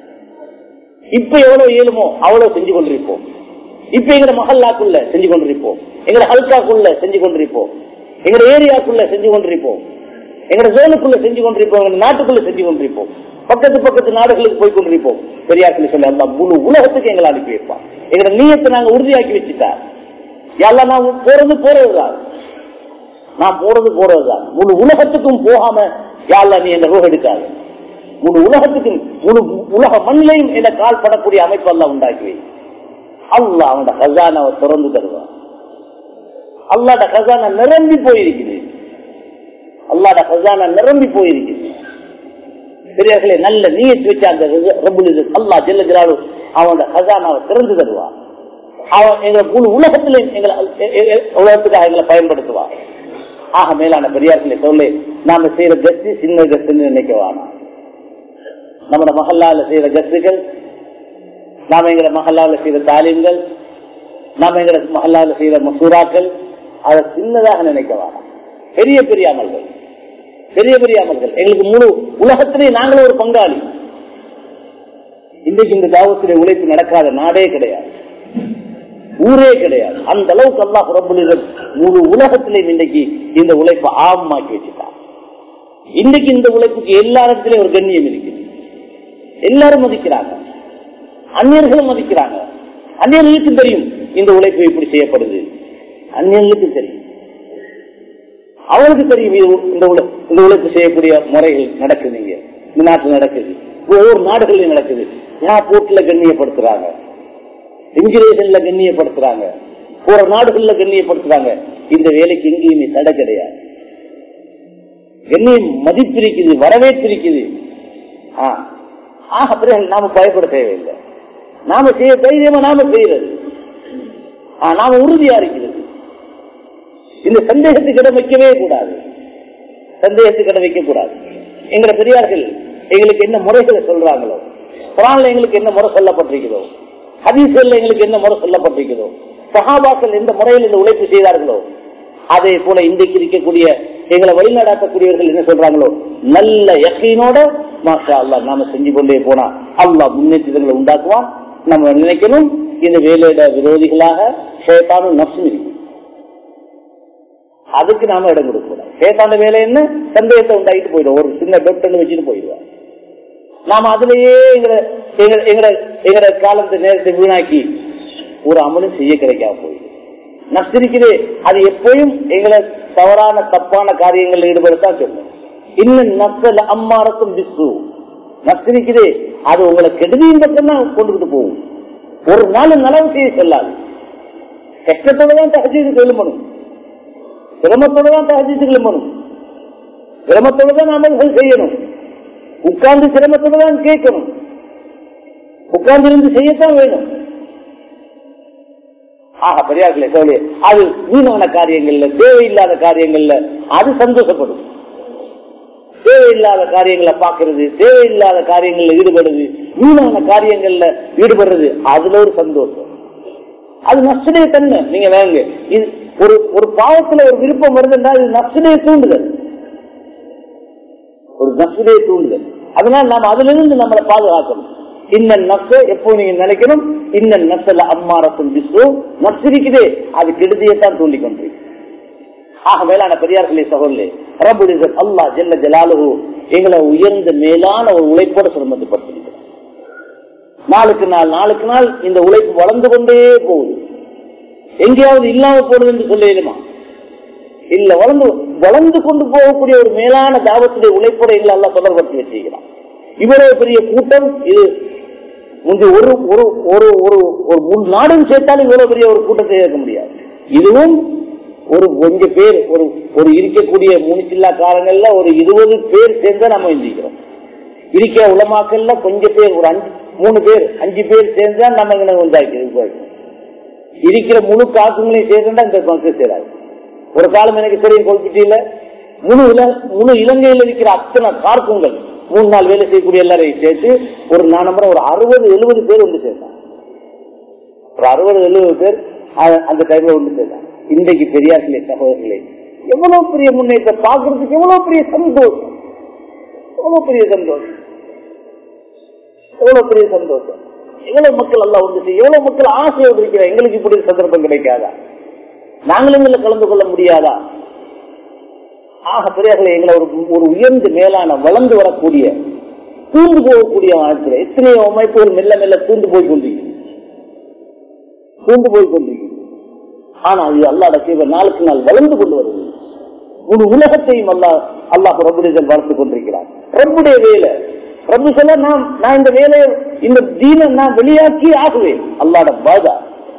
இப்ப எவ்வளவு இயலுமோ அவ்வளவு செஞ்சு கொண்டிருப்போம் இப்ப எங்க மஹல்லாக்குள்ள செஞ்சு கொண்டிருப்போம் எங்க ஹல்காக்குள்ள செஞ்சு கொண்டிருப்போம் எங்க ஏரியாக்குள்ள செஞ்சு கொண்டிருப்போம் எங்க ஜோனுக்குள்ள செஞ்சு கொண்டிருப்போம் எங்க நாட்டுக்குள்ள செஞ்சு கொண்டிருப்போம் பக்கத்து பக்கத்து நாடுகளுக்கு போய் கொண்டிருப்போம் பெரியாக்கள் சொல்லி அல்லா முழு உலகத்துக்கு எங்களை அனுப்பி வைப்பான் எங்க நீயத்தை நாங்க உறுதியாக்கி வச்சுட்டா எல்லாம் நான் போறது போறதுதான் நான் போறது போறதுதான் முழு உலகத்துக்கும் போகாம யாழ்லா நீ என்ன ரோக எடுக்காது முழு உலகத்துக்கும் முழு உலக மண்ணிலையும் என்ன கால் படக்கூடிய அமைப்பு எல்லாம் உண்டாக்கி அல்லா அவனோட ஹசானாவை திறந்து தருவான் அல்லாட ஹசானா நிரம்பி போயிருக்குது அல்லாட ஹசானா நிரம்பி போயிருக்குது பெரியார்களே நல்ல நீயத்து வச்ச அந்த ரபுல் அல்லா ஜெல்லஜிராலு அவனோட ஹசானாவை திறந்து தருவான் அவன் எங்க முழு உலகத்திலையும் எங்களை உலகத்துக்காக எங்களை பயன்படுத்துவான் ஆக மேலான பெரியார்களை சொல்லு நாம செய்யற கஸ்தி சின்ன கஸ்துன்னு நினைக்க வேணாம் நம்ம மஹல்லால செய்யற கஸ்துகள் நாம எங்க மஹல்லால செய்யற தாலீம்கள் நாம எங்க மஹல்லால செய்யற மசூராக்கள் அதை சின்னதாக நினைக்க வேணாம் பெரிய பெரிய அமல்கள் பெரிய பெரிய அமல்கள் எங்களுக்கு முழு உலகத்திலே நாங்களும் ஒரு பங்காளி இன்றைக்கு இந்த தாவத்திலே உழைப்பு நடக்காத நாடே கிடையாது ஊரே கிடையாது அந்த அளவுக்கு அல்லாஹ் ரபுல் முழு உலகத்திலையும் இன்றைக்கு இந்த உழைப்பை ஆமாக்கி வச்சுட்டான் இன்னைக்கு இந்த உழைப்புக்கு எல்லா இடத்துலயும் ஒரு கண்ணியம் இருக்குது எல்லாரும் மதிக்கிறாங்க அந்நியர்களும் மதிக்கிறாங்க அந்நியர்களுக்கும் தெரியும் இந்த உழைப்பு இப்படி செய்யப்படுது அந்நியர்களுக்கும் தெரியும் அவங்களுக்கு தெரியும் இந்த இந்த உழைப்பு செய்யக்கூடிய முறைகள் நடக்குது இங்க இந்த நாட்டில் நடக்குது ஒவ்வொரு நாடுகளிலும் நடக்குது ஏர்போர்ட்ல கண்ணியப்படுத்துறாங்க இன்ஜினியர்ல கண்ணியப்படுத்துறாங்க போற நாடுகள்ல கண்ணியப்படுத்துறாங்க இந்த வேலைக்கு எங்கேயுமே தடை கிடையாது கண்ணியம் மதிப்பிருக்குது வரவேற்றிருக்குது ஆக பிறகு நாம பயப்பட தேவையில்லை நாம செய்ய தைரியமா நாம செய்யறது நாம உறுதியா இருக்கிறது இந்த சந்தேகத்துக்கு இடம் வைக்கவே கூடாது சந்தேகத்துக்கு இடம் வைக்க கூடாது எங்களை பெரியார்கள் எங்களுக்கு என்ன முறைகளை சொல்றாங்களோ குரான்ல எங்களுக்கு என்ன முறை சொல்லப்பட்டிருக்கிறதோ ஹதீஸ்கள் எங்களுக்கு என்ன முறை சொல்லப்பட்டிருக்கிறதோ சஹாபாக்கள் எந்த முறையில் இந்த உழைப்பு செய்தார்களோ அதே போல இன்றைக்கு இருக்கக்கூடிய எங்களை வழிநடாத்தக்கூடியவர்கள் என்ன சொல்றாங்களோ நல்ல யக்கீனோட மாஷா அல்லா நாம செஞ்சு கொண்டே போனா அல்லா முன்னேற்றங்களை உண்டாக்குவான் நம்ம நினைக்கணும் இந்த வேலையிட விரோதிகளாக சேத்தானும் நப்சும் இருக்கு அதுக்கு நாம இடம் கொடுக்கக்கூடாது சேத்தான வேலை என்ன சந்தேகத்தை உண்டாக்கிட்டு போயிடும் ஒரு சின்ன பெட் வச்சுட்டு போயிடுவான் நாம அதுலயே எங்களை எங்களை எங்களை காலத்தை நேரத்தை வீணாக்கி ஒரு அமலும் செய்ய கிடைக்காம போயிடும் நஷ்டிருக்குது அது எப்பயும் எங்களை தவறான தப்பான காரியங்களில் ஈடுபடத்தான் சொல்லும் இன்னும் நஷ்ட அம்மாரத்தும் திசு நஷ்டிருக்குது அது உங்களை கெடுதியின் பக்கம் தான் கொண்டுகிட்டு போகும் ஒரு நாள் நலவு செய்ய சொல்லாது கஷ்டத்தோட தான் தகஜீது கிளம்பணும் சிரமத்தோட தான் தகஜீது கிளம்பணும் சிரமத்தோட தான் அமல்கள் செய்யணும் உட்கார்ந்து சிரமத்தோட தான் கேட்கணும் உட்கார்ந்து இருந்து செய்யத்தான் வேணும் ஆக பெரியார்களே சொல்லி அது வீணான காரியங்கள்ல தேவையில்லாத காரியங்கள்ல அது சந்தோஷப்படும் தேவையில்லாத காரியங்களை பார்க்கறது தேவையில்லாத காரியங்கள்ல ஈடுபடுறது வீணான காரியங்கள்ல ஈடுபடுறது அதுல ஒரு சந்தோஷம் அது நஷ்டடைய தன்மை நீங்க வேங்க இது ஒரு ஒரு பாவத்துல ஒரு விருப்பம் வருதுன்னா இது நஷ்டடைய தூண்டுதல் ஒரு நஷ்டடைய தூண்டுதல் அதனால நாம் அதுல இருந்து நம்மளை பாதுகாக்கணும் இந்த நப்ச எப்போ நீங்க நினைக்கணும் இந்த நப்சல அம்மாரத்தும் பிசு நப்சு இருக்குதே அது கெடுதியைத்தான் தூண்டி கொண்டிருக்கு ஆக மேலான பெரியார்களே சகோதரே ரபுல் இஸ்ஸத் அல்லாஹ் ஜல்ல ஜலாலுஹு எங்களை உயர்ந்த மேலான ஒரு உழைப்போட சிரமத்துப்படுத்திருக்கிறார் நாளுக்கு நாள் நாளுக்கு நாள் இந்த உழைப்பு வளர்ந்து கொண்டே போகுது எங்கேயாவது இல்லாம போடுது என்று சொல்லிடுமா இல்ல வளர்ந்து வளர்ந்து கொண்டு போகக்கூடிய ஒரு மேலான தாவத்துடைய உழைப்போட எங்களை எல்லாம் தொடர்படுத்தி வச்சிருக்கிறான் இவ்வளவு பெரிய கூட்டம் இது முந்தி ஒரு ஒரு ஒரு ஒரு ஒரு முன் நாடும் சேர்த்தாலும் இவ்வளவு பெரிய ஒரு கூட்டத்தை சேர்க்க முடியாது இதுவும் ஒரு கொஞ்சம் பேர் ஒரு ஒரு இருக்கக்கூடிய முனிச்சில்லா காலங்கள்ல ஒரு இருபது பேர் சேர்ந்தா நம்ம எந்திக்கிறோம் இருக்கிற உலமாக்கள்ல கொஞ்சம் பேர் ஒரு அஞ்சு மூணு பேர் அஞ்சு பேர் சேர்ந்தா நம்ம இங்க உண்டாக்கி இருக்கிற முழு காசுங்களையும் சேர்ந்தா இந்த மக்கள் சேராது ஒரு காலம் எனக்கு தெரியும் கொல்பிட்டியில முழு இல முழு இலங்கையில் இருக்கிற அத்தனை கார்க்குங்கள் மூணு நாள் வேலை செய்யக்கூடிய எல்லாரையும் சேர்த்து ஒரு நான் நம்புறேன் ஒரு அறுபது எழுபது பேர் வந்து சேர்ந்தாங்க ஒரு அறுபது எழுபது பேர் அ- அந்த டைம்ல வந்து சேர்ந்தாங்க இன்றைக்கு பெரியார்களே சகோதரர்களே எவ்வளவு பெரிய முன்னேற்றம் பார்க்கறதுக்கு எவ்வளவு பெரிய சந்தோஷம் எவ்வளவு பெரிய சந்தோஷம் எவ்வளவு பெரிய சந்தோஷம் எவ்வளவு மக்கள் எல்லாம் வந்து செய்ய எவ்வளவு மக்கள் ஆசையோடு இருக்கிற எங்களுக்கு இப்படி ஒரு சந்தர்ப்பம் கிடைக்காதா நாங்களும் இதுல கலந்து கொள்ள முடியாதா ஆக பெரியார்களே எங்களை ஒரு ஒரு உயர்ந்து மேலான வளர்ந்து வரக்கூடிய தூண்டு போகக்கூடிய வாழ்க்கையில எத்தனையோ அமைப்புகள் மெல்ல மெல்ல தூண்டு போய் கொண்டிருக்கிறது தூண்டு போய் கொண்டிருக்கிறது ஆனா இது அல்லாட சேவை நாளுக்கு நாள் வளர்ந்து கொண்டு வருது முழு உலகத்தையும் அல்லா அல்லாஹ் ரபுடன் வளர்த்து கொண்டிருக்கிறார் ரப்புடைய வேலை ரப்பு சொல்ல நான் நான் இந்த வேலையை இந்த தீனை நான் வெளியாக்கி ஆகுவேன் அல்லாட பாதா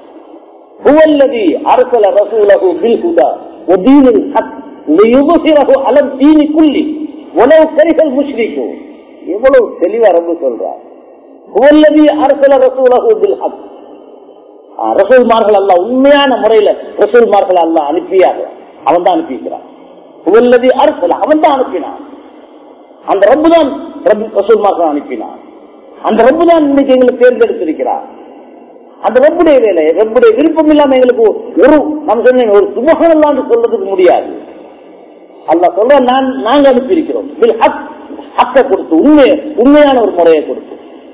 هو الذي أرسل رسوله بالهدى ودين الحق ليظهره على الدين كله ولو كره المشركون எவ்வளவு தெளிவா ரொம்ப சொல்றார் هو الذي أرسل رسوله بالحق ரசூல்மார்கள் அல்ல உண்மையான முறையில ரசூல்மார்கள் அல்ல அனுப்பியாக அவன் தான் அனுப்பிக்கிறான் உவல்லதி அரசல் அவன் தான் அனுப்பினான் அந்த ரப்பு தான் ரசூல்மார்கள் அனுப்பினான் அந்த ரப்பு தான் இன்னைக்கு எங்களுக்கு தேர்ந்தெடுத்திருக்கிறார் அந்த ரப்புடைய வேலை ரப்புடைய விருப்பம் இல்லாம எங்களுக்கு ஒரு நம்ம சொன்னேன் ஒரு சுமகம் இல்லான்னு சொல்றதுக்கு முடியாது அல்லாஹ் சொல்ற நான் நாங்க அனுப்பியிருக்கிறோம் பில் ஹக் ஹக்கை கொடுத்து உண்மை உண்மையான ஒரு முறையை கொடுத்து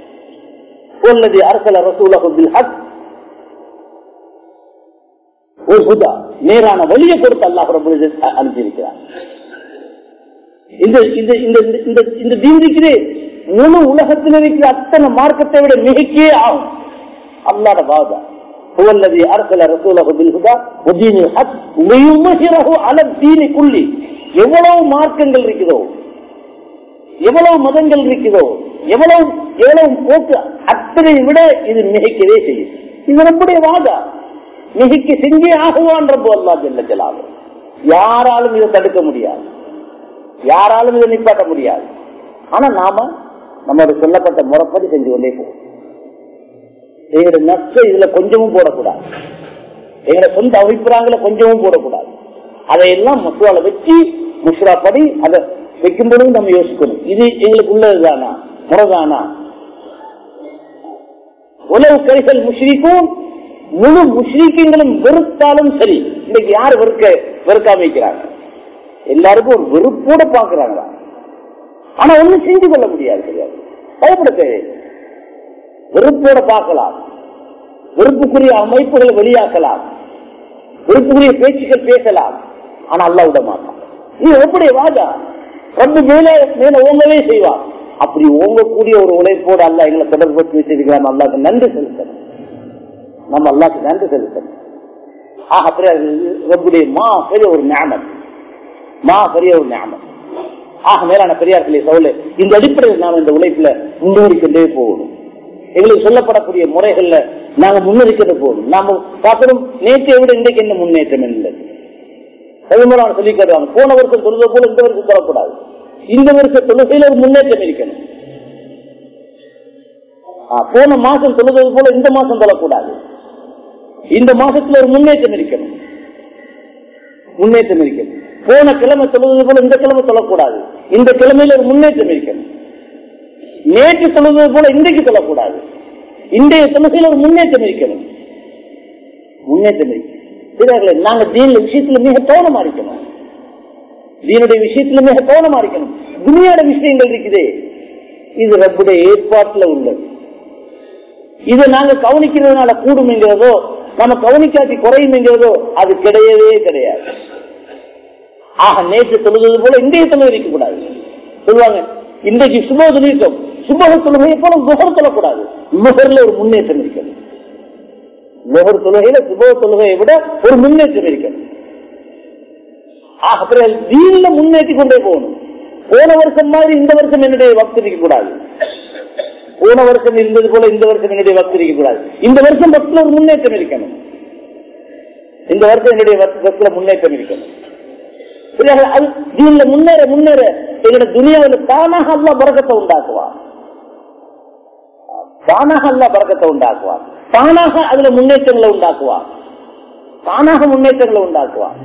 உள்ளது அரசல ரசூலகு பில் ஹக் ஒரு ஹுதா நேரான வழியை கொடுத்து அல்லாஹ் ரபுல் இஸ்ஸத் அ- அனுப்பியிருக்கிறார் இந்த இந்த இந்த இந்த இந்த தீன் இருக்கிறே முழு உலகத்தில் இருக்கிற அத்தனை மார்க்கத்தை விட மிகக்கே ஆகும் அல்லாட வாதா هو الذي أرسل رسوله بالهدى ودين الحق ليظهره على الدين كله எவ்வளவு மார்க்கங்கள் இருக்குதோ எவ்வளவு மதங்கள் இருக்குதோ எவ்வளவு எவ்வளவு போக்கு அத்தனை விட இது மிகைக்கவே செய்யும் இது நம்முடைய வாதா மிகைக்கு செஞ்சே ஆகுவான் ரப்பு அல்லா ஜல்ல ஜலாலு யாராலும் இதை தடுக்க முடியாது யாராலும் இதை நிப்பாட்ட முடியாது ஆனா நாம நம்மளுக்கு சொல்லப்பட்ட முறைப்படி செஞ்சு கொண்டே போவோம் எங்களோட நஷ்ட இதுல கொஞ்சமும் போடக்கூடாது எங்களோட சொந்த அபிப்பிராயங்களை கொஞ்சமும் போடக்கூடாது அதையெல்லாம் மசுவால வச்சு முஷ்ரா படி அதை வைக்கும் பொழுது நம்ம யோசிக்கணும் இது எங்களுக்கு உள்ளதுதானா முறைதானா உலக கைகள் முஷ்ரிக்கும் முழு முஷ்ரிக்கங்களும் வெறுத்தாலும் சரி இன்னைக்கு யார் வெறுக்க வெறுக்காம வைக்கிறாங்க எல்லாருக்கும் ஒரு வெறுப்போட பாக்குறாங்க ஆனா ஒண்ணும் செஞ்சு கொள்ள முடியாது கிடையாது பயப்பட தேவையில்லை வெறுப்போட பார்க்கலாம் வெறுப்புக்குரிய அமைப்புகளை வெளியாக்கலாம் வெறுப்புக்குரிய பேச்சுக்கள் பேசலாம் ஆனா அல்லா விட மாட்டான் இது எப்படி வாதா ரொம்ப மேல மேல ஓங்கவே செய்வான் அப்படி ஓங்கக்கூடிய ஒரு உழைப்போடு அல்ல எங்களை தொடர்பு வச்சிருக்கிறான் அல்லாக்கு நன்றி செலுத்தணும் நம்ம அல்லாக்கு நன்றி செலுத்தணும் ஆக அப்படியே ரப்புடைய மா பெரிய ஒரு ஞானம் மா பெரிய ஒரு ஞானம் ஆக மேலான பெரியார்களே சவுல இந்த அடிப்படையில் நாம் இந்த உழைப்புல முன்னேறிக்கொண்டே போகணும் எங்களுக்கு சொல்லப்படக்கூடிய முறைகள்ல நாங்க முன்னேறிக்கிறது போகணும் நாம பார்க்கிறோம் நேற்றை விட இன்றைக்கு என்ன முன்னேற்றம் இல்லை பதிமூணாவது சொல்லி கேட்டாங்க போன வருஷம் தொழுத போல இந்த வருஷம் சொல்லக்கூடாது இந்த வருஷ தொழுகையில ஒரு முன்னேற்றம் இருக்கணும் ஆ, போன மாசம் தொழுவது போல இந்த மாசம் தொழக்கூடாது இந்த மாசத்துல ஒரு முன்னேற்றம் இருக்கணும் முன்னேற்றம் இருக்கணும் போன கிழமை தொழுவது போல இந்த கிழமை சொல்லக்கூடாது இந்த கிழமையில ஒரு முன்னேற்றம் இருக்கணும் நேற்று சொல்லுவது போல இன்றைக்கு சொல்லக்கூடாது இன்றைய தொழுகையில் ஒரு முன்னேற்றம் இருக்கணும் முன்னேற்றம் இருக்கு பிறகு நாங்க தீன விஷயத்துல மிக கவனமா இருக்கணும் தீனுடைய விஷயத்துல மிக கவனமா இருக்கணும் துணியோட விஷயங்கள் இருக்குதே இது ரப்புடைய ஏற்பாட்டுல உள்ளது இதை நாங்க கவனிக்கிறதுனால கூடும் என்கிறதோ நம்ம கவனிக்காட்டி குறையும் என்கிறதோ அது கிடையவே கிடையாது ஆக நேற்று தொழுவது போல இன்றைய தொழுகை இருக்க கூடாது சொல்லுவாங்க இன்றைக்கு சுப தொழில்ட்டோம் சுபக தொழுகையை போல முகர் சொல்லக்கூடாது முகர்ல ஒரு முன்னேற்றம் இருக்கிறது முகர் தொழுகையில சுபக தொழுகையை விட ஒரு முன்னேற்றம் இருக்கிறது ஆக பிறகு தீன்ல முன்னேற்றி கொண்டே போகணும் போன வருஷம் மாதிரி இந்த வருஷம் என்னுடைய வக்து இருக்க கூடாது போன வருஷம் இருந்தது போல இந்த வருஷம் என்னுடைய வக்து இருக்க கூடாது இந்த வருஷம் பக்தில ஒரு முன்னேற்றம் இருக்கணும் இந்த வருஷம் என்னுடைய பக்தில முன்னேற்றம் இருக்கணும் அது தீன்ல முன்னேற முன்னேற எங்களோட துனியாவில் தானாக அல்லா பறக்கத்தை உண்டாக்குவான் தானாக அல்லா பறக்கத்தை உண்டாக்குவான் தானாக அதுல முன்னேற்றங்களை உண்டாக்குவான் தானாக முன்னேற்றங்களை உண்டாக்குவான்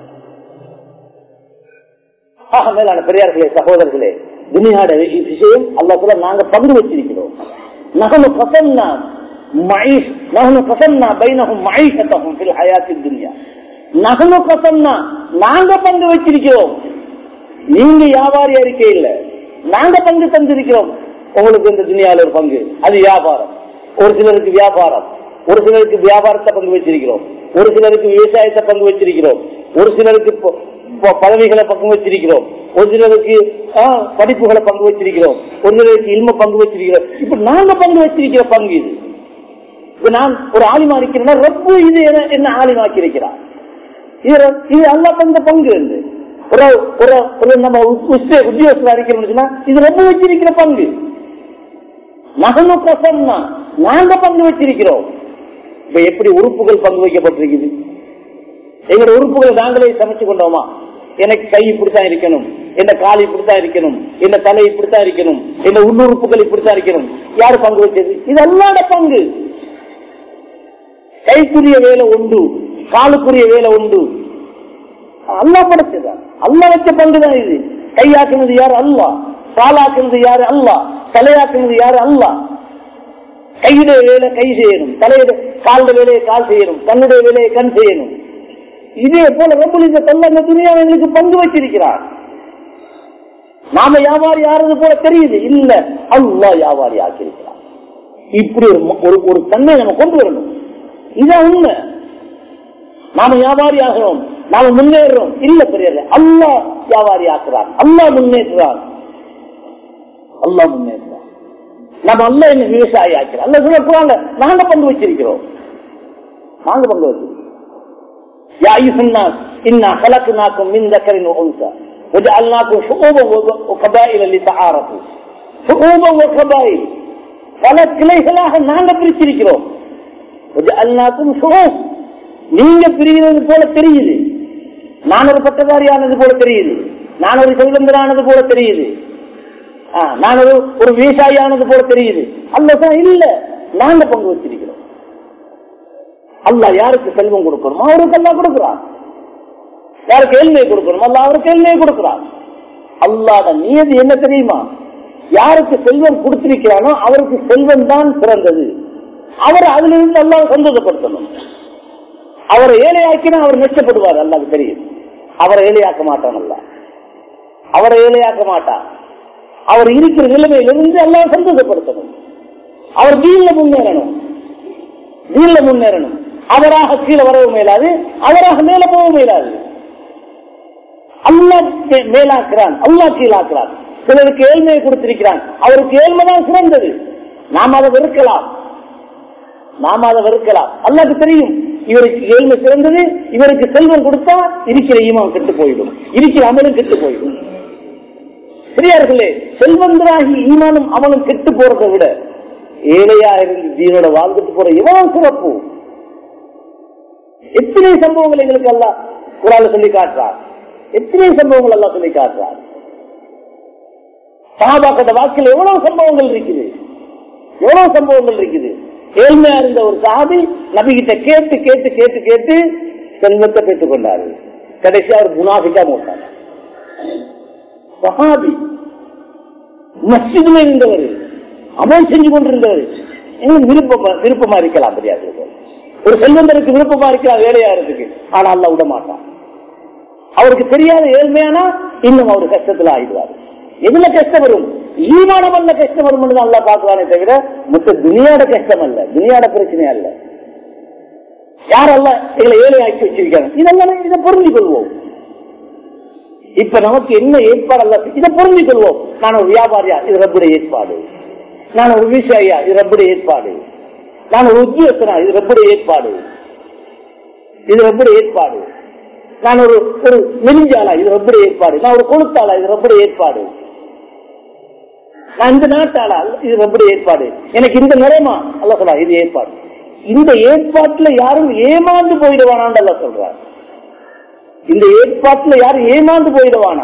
ஆக மேலான பெரியார்களே சகோதரர்களே துனியாட விஷயம் அல்லா சொல்ல நாங்க பங்கு வச்சிருக்கிறோம் நகனு கசம்னா மகிஷ் நகனு கசம்னா பைனகும் மகிஷத்தகும் பில் ஹயாத்தி துனியா நகனு கசம்னா நாங்க பங்கு வச்சிருக்கிறோம் நீங்க வியாபாரி அறிக்கை இல்ல நாங்க பங்கு தந்திருக்கிறோம் உங்களுக்கு இந்த துணியால ஒரு பங்கு அது வியாபாரம் ஒரு சிலருக்கு வியாபாரம் ஒரு சிலருக்கு வியாபாரத்தை பங்கு வச்சிருக்கிறோம் ஒரு சிலருக்கு விவசாயத்தை பங்கு வச்சிருக்கிறோம் ஒரு சிலருக்கு பதவிகளை பங்கு வச்சிருக்கிறோம் ஒரு சிலருக்கு படிப்புகளை பங்கு வச்சிருக்கிறோம் ஒரு சிலருக்கு இல்ம பங்கு வச்சிருக்கிறோம் இப்ப நாங்க பங்கு வச்சிருக்கிற பங்கு இது இப்ப நான் ஒரு ஆலிமா இருக்கிறேன்னா ரொம்ப இது என்ன ஆலிமாக்கி இருக்கிறார் இது இது அல்லா தந்த பங்கு என்று ஒரு ஒரு ஒரு நம்ம உத்தியோகத்தில் அறிக்கிறோம்னா இது ரொம்ப வச்சிருக்கிற பங்கு நகனு கசம்னா நாங்க பங்கு வச்சிருக்கிறோம் இப்ப எப்படி உறுப்புகள் பங்கு வைக்கப்பட்டிருக்குது எங்களோட உறுப்புகளை நாங்களே சமைச்சு கொண்டோமா எனக்கு கை இப்படித்தான் இருக்கணும் என்ன கால் இப்படித்தான் இருக்கணும் என்ன தலை இப்படித்தான் இருக்கணும் என்ன உள்ளுறுப்புகள் இப்படித்தான் இருக்கணும் யாரு பங்கு வச்சது இது அல்லாத பங்கு கைக்குரிய வேலை உண்டு காலுக்குரிய வேலை உண்டு அல்லா படைச்சதான் அல்லா வச்ச பங்குதான் இது கையாக்குனது யாரு அல்லா காலாக்குனது யாரு அல்லா தலையாக்குனது யாரு அல்லா கையுடைய வேலை கை செய்யணும் தலையுடைய காலுடைய வேலையை கால் செய்யணும் கண்ணுடைய வேலையை கண் செய்யணும் இதே போல ரொம்ப இந்த தொல்ல இந்த துணியா எங்களுக்கு பங்கு வச்சிருக்கிறார் நாம வியாபாரி ஆறது போல தெரியுது இல்ல அல்லா வியாபாரி ஆக்கியிருக்கிறார் இப்படி ஒரு ஒரு தன்மை நம்ம கொண்டு வரணும் இதான் உண்மை நாம வியாபாரி ஆகிறோம் நாம முன்னேறோம் இல்ல பெரியது அல்லா வியாபாரி ஆக்குறான் அல்லா முன்னேற்றுறான் அல்லா முன்னேற்றுறான் நம்ம அல்ல என்ன விவசாயி ஆக்கிறோம் அல்ல சொல்லக்கூடாங்க நாங்க பங்கு வச்சிருக்கிறோம் நாங்க பங்கு வச்சிருக்கிறோம் يا أيها الناس إنا خلقناكم من ذكر وأنثى وجعلناكم شعوبا وقبائل لتعارفوا شعوبا وقبائل பல கிளைகளாக நாங்க பிரிச்சிருக்கிறோம் அல்லாக்கும் ஷுஊப் நீங்க பிரிகிறது போல தெரியுது நான் ஒரு பட்டதாரியானது போல தெரியுது நான் ஒரு செல்வந்தரானது போல தெரியுது நான் ஒரு ஒரு விவசாயியானது போல தெரியுது அல்ல இல்ல நாங்க பங்கு வச்சிருக்கிறோம் அல்லா யாருக்கு செல்வம் கொடுக்கணுமோ அவருக்கு அல்லா கொடுக்கிறான் யாருக்கு ஏழ்மையை கொடுக்கணுமோ அல்லா அவருக்கு ஏழ்மையை கொடுக்கிறான் அல்லாத நியதி என்ன தெரியுமா யாருக்கு செல்வம் கொடுத்திருக்கிறானோ அவருக்கு செல்வம் தான் சிறந்தது அவர் அதுல இருந்து அல்லாஹ் சந்தோஷப்படுத்தணும் அவரை ஏழையாக்கினா அவர் நஷ்டப்படுவார் அல்லாவுக்கு தெரியும் அவரை ஏழையாக்க மாட்டான் அல்ல அவரை ஏழையாக்க மாட்டான் அவர் இருக்கிற நிலைமையிலிருந்து அல்லாஹ் சந்தோஷப்படுத்தணும் அவர் வீழ்ல முன்னேறணும் வீழ்ல முன்னேறணும் அவராக கீழே வரவும் மேலாது அவராக மேல போகவும் மேலாது அல்லா மேலாக்குறான் அல்லா கீழாக்குறான் சிலருக்கு ஏழ்மையை கொடுத்திருக்கிறான் அவருக்கு ஏழ்மைதான் சிறந்தது நாம் அதை வெறுக்கலாம் நாம் அதை வெறுக்கலாம் அல்லாக்கு தெரியும் இவருக்கு ஏழ்மை சிறந்தது இவருக்கு செல்வம் கொடுத்தா இருக்கிற ஈமான் கெட்டு போயிடும் இருக்கிற அமலும் கெட்டு போயிடும் பெரியார்களே செல்வந்தராகி ஈமானும் அவனும் கெட்டு போறதை விட ஏழையா இருந்து தீனோட வாழ்ந்துட்டு போற எவ்வளவு சிறப்பு எத்தனை சம்பவங்கள் எங்களுக்கு அல்ல குரால சொல்லி காட்டுறார் எத்தனை சம்பவங்கள் எல்லாம் சொல்லி காட்டுறார் சகாபாக்கத்த வாக்கில் எவ்வளவு சம்பவங்கள் இருக்குது எவ்வளவு சம்பவங்கள் இருக்குது ஏழ்மையா இருந்த ஒரு சாதி நபிகிட்ட கேட்டு கேட்டு கேட்டு கேட்டு செல்வத்தை பெற்றுக் கொண்டாரு கடைசியா ஒரு முனாஃபிக்கா போட்டாங்க சஹாபி மஸ்ஜிதுல இருந்தவர் அமல் செஞ்சு கொண்டிருந்தவர் எங்களுக்கு விருப்பமா விருப்பமா இருக்கலாம் தெரியாது ஒரு செல்வந்தருக்கு விருப்பமா இருக்கலாம் வேலையா இருக்கு ஆனா அல்ல விட மாட்டான் அவருக்கு தெரியாத ஏழ்மையானா இன்னும் அவர் கஷ்டத்துல ஆயிடுவார் எதுல கஷ்டம் வரும் ஈமானம் அல்ல கஷ்டம் வரும் நல்லா பார்க்கலானே தவிர மொத்த துனியாட கஷ்டம் அல்ல துனியாட பிரச்சனை அல்ல யாரெல்லாம் எங்களை ஏழை ஆக்கி வச்சிருக்காங்க இதெல்லாம் இதை புரிஞ்சு கொள்வோம் இப்ப நமக்கு என்ன ஏற்பாடு அல்ல இதை புரிஞ்சு கொள்வோம் நான் ஒரு வியாபாரியா இது ரப்புடைய ஏற்பாடு நான் ஒரு விவசாயியா இது ரப்புடைய ஏற்பாடு நான் ஒரு உத்தியோகஸ்தனா இது ரப்புடைய ஏற்பாடு இது ரப்புடைய ஏற்பாடு நான் ஒரு ஒரு நெருஞ்சாளா இது ரப்புடைய ஏற்பாடு நான் ஒரு கொளுத்தாளா இது ரப்புடைய ஏற்பாடு நான் இந்த நாட்டாளா இது ரப்புடைய ஏற்பாடு எனக்கு இந்த நிறமா அல்ல சொல்றா இது ஏற்பாடு இந்த ஏற்பாட்டுல யாரும் ஏமாந்து போயிடுவானான்னு அல்ல சொல்றார் இந்த ஏற்பாட்டுல யாரும் ஏமாந்து போயிடுவானா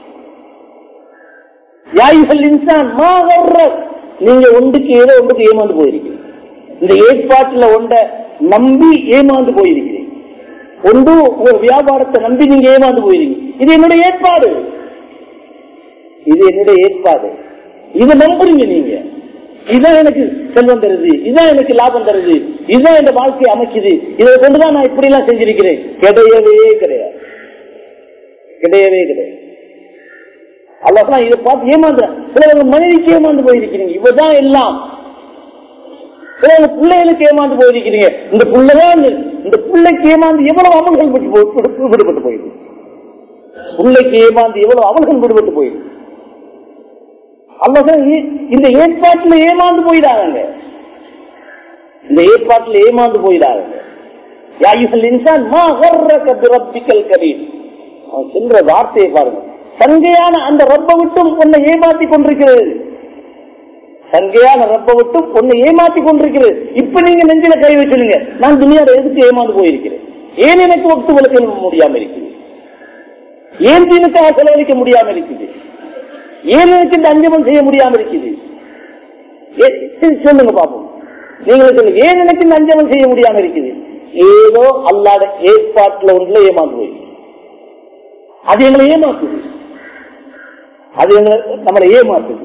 யாய்கள் இன்சான் நீங்க ஒன்றுக்கு ஏதோ ஒன்றுக்கு ஏமாந்து போயிருக்கீங்க இந்த ஏற்பாட்டுல ஒன்ற நம்பி ஏமாந்து போயிருக்கிறீங்க ஒன்று ஒரு வியாபாரத்தை நம்பி நீங்க ஏமாந்து போயிருக்கீங்க இது என்னுடைய ஏற்பாடு இது என்னுடைய ஏற்பாடு இதை நம்புறீங்க நீங்க இதான் எனக்கு செல்வம் தருது இதான் எனக்கு லாபம் தருது இதுதான் என் வாழ்க்கையை அமைக்குது இதை கொண்டுதான் நான் இப்படி எல்லாம் செஞ்சிருக்கிறேன் கிடையவே கிடையாது கிடையவே கிடையாது அல்லதான் இதை பார்த்து ஏமாந்து சிலவங்க மனைவிக்கு ஏமாந்து போயிருக்கிறீங்க இவதான் எல்லாம் சிலவங்க பிள்ளைகளுக்கு ஏமாந்து போயிருக்கிறீங்க இந்த பிள்ளைதான் இந்த பிள்ளைக்கு ஏமாந்து எவ்வளவு அமல்கள் விடுபட்டு போயிடுது பிள்ளைக்கு ஏமாந்து எவ்வளவு அமல்கள் விடுபட்டு போயிடுது அல்லதான் இந்த ஏற்பாட்டுல ஏமாந்து போயிடாங்க இந்த ஏற்பாட்டுல ஏமாந்து போயிடாங்க இன்சான் மா கர்ரக பிரப்பிக்கல் கரீம் அவன் சொல்ற வார்த்தையை பாருங்க சங்கையான அந்த ரப்ப விட்டும் உன்னை ஏமாத்தி கொண்டிருக்கிறது சங்கையான ரப்ப விட்டும் உன்னை ஏமாத்தி கொண்டிருக்கிறது இப்ப நீங்க நெஞ்சில கை வச்சிருங்க நான் துணியாட எதுக்கு ஏமாந்து போயிருக்கிறேன் ஏன் எனக்கு ஒட்டு விளக்க முடியாம இருக்குது ஏன் தீனுக்காக செலவழிக்க முடியாம இருக்குது ஏன் எனக்கு இந்த அஞ்சமம் செய்ய முடியாம இருக்குது சொல்லுங்க பாப்போம் நீங்களே சொல்லுங்க ஏன் எனக்கு இந்த அஞ்சமம் செய்ய முடியாம இருக்குது ஏதோ அல்லாத ஏற்பாட்டுல ஒன்றுல ஏமாந்து போயிருக்கு அது எங்களை ஏமாத்துது அது எங்களை நம்மளை ஏமாத்துது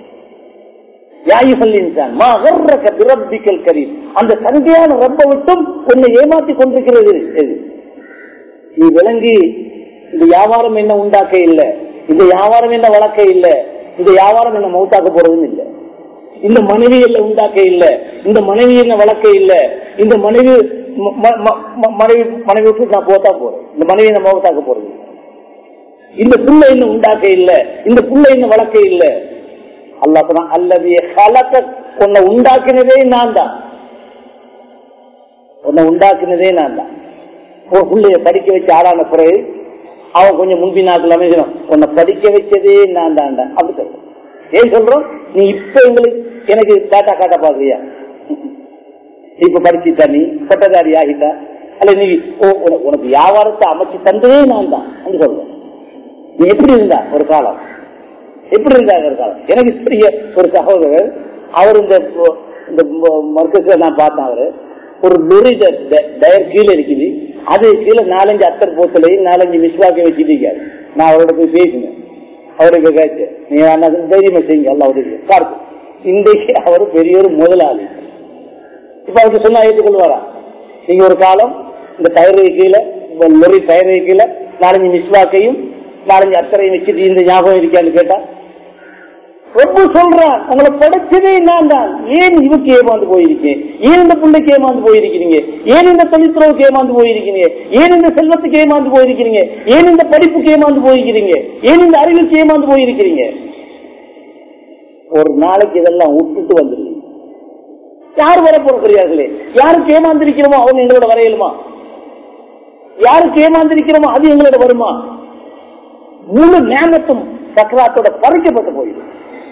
அந்த சந்தையான ரப்ப விட்டும் உன்னை ஏமாத்தி கொண்டிருக்கிறது எது நீ விளங்கி இந்த வியாபாரம் என்ன உண்டாக்க இல்லை இந்த வியாபாரம் என்ன வளர்க்க இல்லை இந்த வியாபாரம் என்ன மௌத்தாக்க போறதும் இல்லை இந்த மனைவி என்ன உண்டாக்க இல்லை இந்த மனைவி என்ன வளர்க்க இல்லை இந்த மனைவி மனைவி மனைவி விட்டு நான் போத்தா போறேன் இந்த மனைவி என்ன மௌத்தாக்க போறது இந்த புள்ள இன்னும் உண்டாக்க இல்ல இந்த புள்ள இன்னும் வளர்க்க இல்ல அல்லா சொன்னா அல்லது கலக்க உன்னை உண்டாக்குனதே நான் தான் உன்னை உண்டாக்குனதே நான் தான் பிள்ளைய படிக்க வச்சு ஆளான பிறகு அவன் கொஞ்சம் முன்பின்னாக்கள் அமைக்கணும் உன்னை படிக்க வச்சதே நான் தான்டா அப்படி சொல்றோம் ஏன் சொல்றோம் நீ இப்ப எங்களுக்கு எனக்கு காட்டா காட்டா பாக்குறியா இப்ப படிச்சுட்டா நீ பட்டதாரி ஆகிட்டா அல்ல நீ உனக்கு வியாபாரத்தை அமைச்சு தந்ததே நான் தான் என்று சொல்றேன் நீ எப்படி இருந்தா ஒரு காலம் எப்படி இருந்தா ஒரு காலம் எனக்கு பெரிய ஒரு சகோதரர் அவர் இந்த இந்த மர்க்கஸ்ல நான் பார்த்தேன் அவரு ஒரு லொரி டயர் கீழே இருக்குது அது கீழே நாலஞ்சு அத்தர் போத்தலையும் நாலஞ்சு மிஸ்வாக்கை வச்சுட்டு நான் அவரோட போய் பேசினேன் அவருக்கு கேட்டு நீ தைரியமா செய்யுங்க எல்லாம் அவருக்கு பார்த்து இன்றைக்கு அவர் பெரிய ஒரு முதலாளி இப்ப அவருக்கு சொன்னா ஏற்றுக்கொள்வாரா நீங்க ஒரு காலம் இந்த டயர் கீழே லொரி டயர் கீழே நாலஞ்சு மிஸ்வாக்கையும் நாலஞ்சு அத்தரையும் வச்சுட்டு இந்த ஞாபகம் இருக்கான்னு கேட்டா ரொம்ப சொல்றான் உங்களை படைச்சதே நான் தான் ஏன் இவக்கு ஏமாந்து போயிருக்கேன் ஏன் இந்த பிள்ளைக்கு ஏமாந்து போயிருக்கிறீங்க ஏன் இந்த தொழில்துறவுக்கு ஏமாந்து போயிருக்கிறீங்க ஏன் இந்த செல்வத்துக்கு ஏமாந்து போயிருக்கிறீங்க ஏன் இந்த படிப்புக்கு ஏமாந்து போயிருக்கிறீங்க ஏன் இந்த அறிவுக்கு ஏமாந்து போயிருக்கிறீங்க ஒரு நாளைக்கு இதெல்லாம் விட்டுட்டு வந்துருங்க யார் வர போகிறார்களே யாருக்கு ஏமாந்திருக்கிறோமோ அவங்க எங்களோட வரையலுமா யாருக்கு ஏமாந்திருக்கிறோமோ அது எங்களோட வருமா முழு நேமத்தும் சக்கராத்தோட பறிக்கப்பட்டு போயிடும்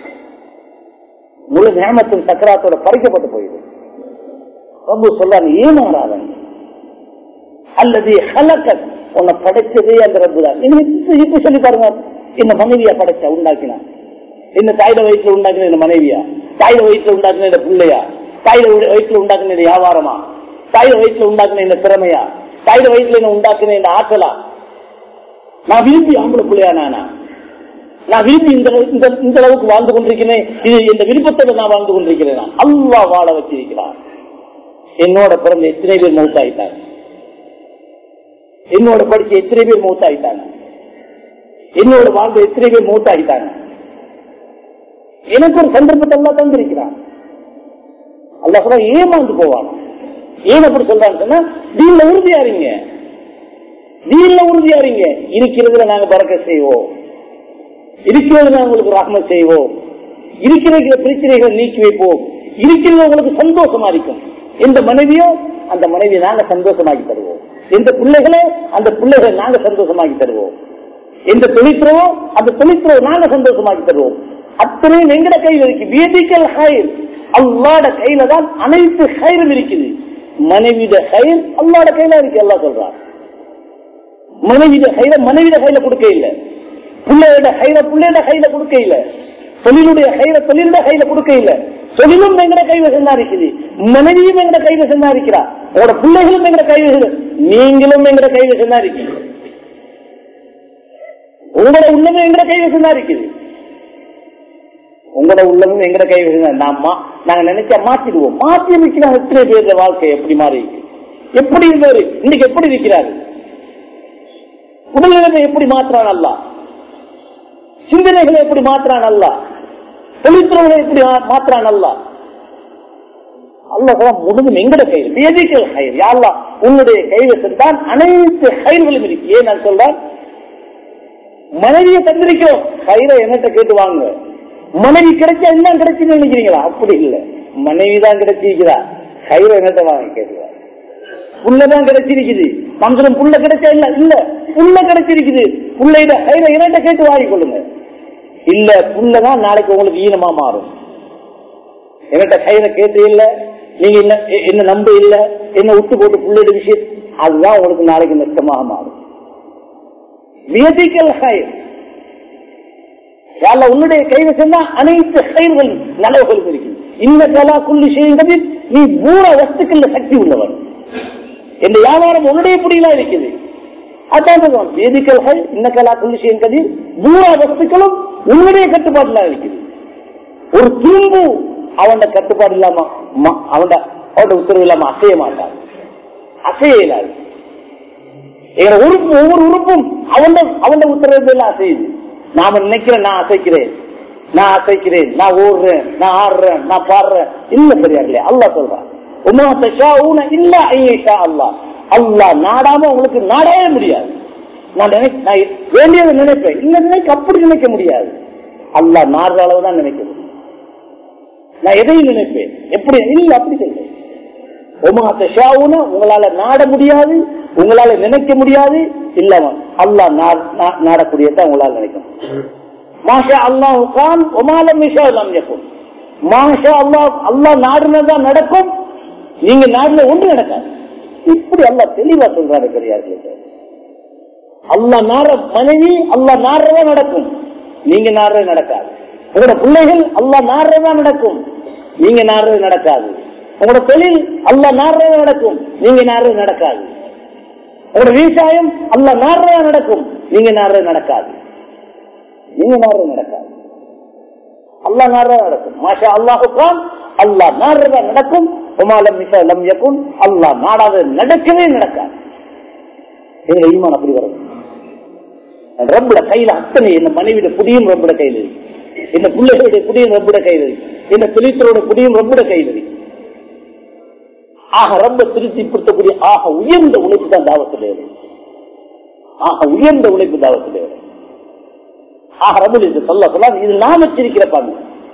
முழு நேமத்தும் சக்கராத்தோட பறிக்கப்பட்டு போயிடும் ரொம்ப சொல்றாங்க ஏமாறாதன் அல்லது ஹலக்கன் உன்னை படைச்சதே அந்த ரப்பு தான் இப்ப சொல்லி பாருங்க இந்த மனைவியா படைச்சா உண்டாக்கினா இந்த தாயில வயிற்றுல உண்டாக்குன இந்த மனைவியா தாயில வயிற்றுல உண்டாக்குன இந்த பிள்ளையா தாயில வயிற்றுல உண்டாக்குன இந்த வியாபாரமா தாயில வயிற்றுல உண்டாக்குன இந்த திறமையா தாயில வயிற்றுல உண்டாக்குன இந்த ஆற்றலா நான் விரும்பி ஆம்பளை பிள்ளையா நானா நான் விரும்பி இந்த இந்த அளவுக்கு வாழ்ந்து கொண்டிருக்கிறேன் இது இந்த விருப்பத்தோட நான் வாழ்ந்து கொண்டிருக்கிறேன் அல்லா வாழ வச்சிருக்கிறான் என்னோட பிறந்த எத்தனை பேர் மௌத்தாயிட்டாங்க என்னோட படிச்ச எத்தனை பேர் மௌத்தாயிட்டாங்க என்னோட வாழ்ந்த எத்தனை பேர் மௌத்தாயிட்டாங்க எனக்கு ஒரு சந்தர்ப்பத்தை எல்லாம் தந்திருக்கிறான் அல்லா சொல்ல ஏமாந்து போவான் ஏன் அப்படி சொல்றான்னு சொன்னா தீன்ல உறுதியா இருங்க தீன்ல உறுதியா இருங்க இருக்கிறதுல நாங்க பறக்க செய்வோம் இருக்கிறதுல உங்களுக்கு ரஹ்ம செய்வோம் இருக்கிற பிரச்சனைகளை நீக்கி வைப்போம் இருக்கிறது உங்களுக்கு சந்தோஷமா இருக்கும் எந்த மனைவியோ அந்த மனைவியை நாங்க சந்தோஷமாக்கி தருவோம் எந்த பிள்ளைகளோ அந்த பிள்ளைகளை நாங்க சந்தோஷமாக்கி தருவோம் எந்த தொழிற்கிறவோ அந்த தொழிற்கிறவோ நாங்க சந்தோஷமாக்கி தருவோம் அத்தனையும் எங்கட கையில் இருக்கு வேதிக்கல் ஹயர் அல்லாட கையில தான் அனைத்து ஹயரும் இருக்குது மனைவிட ஹயர் அல்லாட கையில இருக்கு அல்லா சொல்றான் மனைவிட கையில மனைவிட கையில கொடுக்க இல்லை பிள்ளையோட கையில பிள்ளையோட கையில கொடுக்க இல்லை தொழிலுடைய கையில தொழிலோட கையில கொடுக்க இல்லை தொழிலும் எங்கட கையில சென்னா இருக்குது மனைவியும் எங்கட கையில சென்னா இருக்கிறா உங்களோட பிள்ளைகளும் எங்கட கையில நீங்களும் எங்கட கையில சென்னா இருக்கீங்க உங்களோட உள்ளமும் எங்கட கையில சென்னா இருக்குது உங்களோட உள்ளமும் எங்கட கையில சென்னா நாம நாங்க நினைச்சா மாத்திடுவோம் மாத்தி இருக்கிறாங்க எத்தனை பேர் வாழ்க்கை எப்படி மாறி எப்படி இருந்தாரு இன்னைக்கு எப்படி இருக்கிறாரு உடல்நிலைமை எப்படி மாற்றான் அல்ல சிந்தனைகளை எப்படி மாற்றான் அல்ல தொழிற்துறைகளை எப்படி மாற்றான் அல்ல அல்ல முழுதும் எங்கட கையில் வேதிக்கல் கயிறு யாழ்லா உன்னுடைய கையில சென்றால் அனைத்து கயிர்களும் இருக்கு ஏன் நான் சொல்றேன் மனைவியை தந்திருக்கிறோம் கயிறை என்னட்ட கேட்டு வாங்க மனைவி கிடைச்சா எல்லாம் கிடைச்சுன்னு நினைக்கிறீங்களா அப்படி இல்லை மனைவி தான் கிடைச்சிருக்கிறா கயிறை என்னட்ட வாங்க கேட்டுவா புள்ளதான் கிடைச்சிருக்குது மந்திரம் புள்ள கிடைச்சா இல்ல இல்ல புள்ள கிடைச்சிருக்குது புள்ளையிட கயிறை இரண்ட கேட்டு வாங்கி கொள்ளுங்க இல்ல புள்ளதான் நாளைக்கு உங்களுக்கு ஈனமா மாறும் என்கிட்ட கயிறை கேட்டு இல்ல நீங்க என்ன என்ன நம்ப இல்ல என்ன விட்டு போட்டு புள்ளையிட விஷயம் அதுதான் உங்களுக்கு நாளைக்கு நஷ்டமாக மாறும் வியதிக்கல் கயிர் யாழ்ல உன்னுடைய கையில சென்றா அனைத்து கயிர்கள் நலவுகளும் இருக்கு இந்த கலா குள்ளி செய்யுங்கிறது நீ பூர வஸ்துக்கள்ல சக்தி உள்ளவன் இந்த வியாபாரம் உன்னுடைய புடியில இருக்குது அதான் சொல்லுவான் வேதிக்கல்கள் இன்னக்கலா குள்ளி செய்யுங்கிறது பூர வஸ்துக்களும் உன்னுடைய கட்டுப்பாட்டுல இருக்குது ஒரு தூம்பு அவன் கட்டுப்பாடு இல்லாம அவன் அவன் உத்தரவு இல்லாம அசைய மாட்டான் அசைய இல்லாது எங்க உறுப்பு ஒவ்வொரு உறுப்பும் அவன் அவன் உத்தரவு எல்லாம் அசையுது நாம நினைக்கிறேன் நான் அசைக்கிறேன் நான் அசைக்கிறேன் நான் ஓடுறேன் நான் ஆடுறேன் நான் பாடுறேன் இல்ல சரியா இல்லையா அல்லா சொல்றான் உமா தஷா ஊன இல்ல ஐயஷா அல்லா அல்லா நாடாம உங்களுக்கு நாடவே முடியாது நான் நினை நான் வேண்டியதை நினைப்பேன் இல்ல நினைக்க அப்படி நினைக்க முடியாது அல்லா நாடுற அளவு தான் நினைக்க முடியும் நான் எதையும் நினைப்பேன் எப்படி இல்ல அப்படி சொல்றேன் உமா தஷாவுன உங்களால நாட முடியாது உங்களால நினைக்க முடியாது இல்லவன் அல்லா நாடக்கூடியதான் உங்களால் நினைக்கும் மாஷா அல்லாஹு கான் ஒமாலம் மிஷா இல்லாம் இருக்கும் மாஷா அல்லாஹ் அல்லா நாடுனதான் நடக்கும் நீங்க நாடுல ஒன்று நடக்காது இப்படி அல்லா தெளிவா சொல்றாரு பெரியார்கள் அல்லா நாட மனைவி அல்லா நாடுறதா நடக்கும் நீங்க நாடுறது நடக்காது உங்களோட பிள்ளைகள் அல்லா நாடுறதா நடக்கும் நீங்க நாடுறது நடக்காது உங்களோட தொழில் அல்லா நாடுறது நடக்கும் நீங்க நாடுறது நடக்காது உங்களோட விவசாயம் அல்ல நாடுறதா நடக்கும் நீங்க நாடுறது நடக்காது நீங்க நாடுறது நடக்காது அல்லா நாடுறதா நடக்கும் மாஷா அல்லாஹுக்கான் அல்லா நாடுறதா நடக்கும் உமாலம் மிசா லம் யக்கும் அல்லா நாடாத நடக்கவே நடக்காது எங்க ஈமான் அப்படி வரும் ரப்பட கையில அத்தனை என்ன மனைவிட புடியும் ரப்பட கையில் இருக்கு என்ன பிள்ளைகளுடைய புடியும் ரப்பட கையில் இருக்கு என்ன தொழிற்சரோட புடியும் ரப்பட கையில் இருக்கு ஆக ரொம்ப திருப்திப்படுத்தக்கூடிய ஆக உயர்ந்த உழைப்பு தான் தாவத்தில் ஆக உயர்ந்த உழைப்பு தாவத்தில் ஆக ரபுல் சொல்ல சொல்ல இது நான் வச்சிருக்கிற பங்கு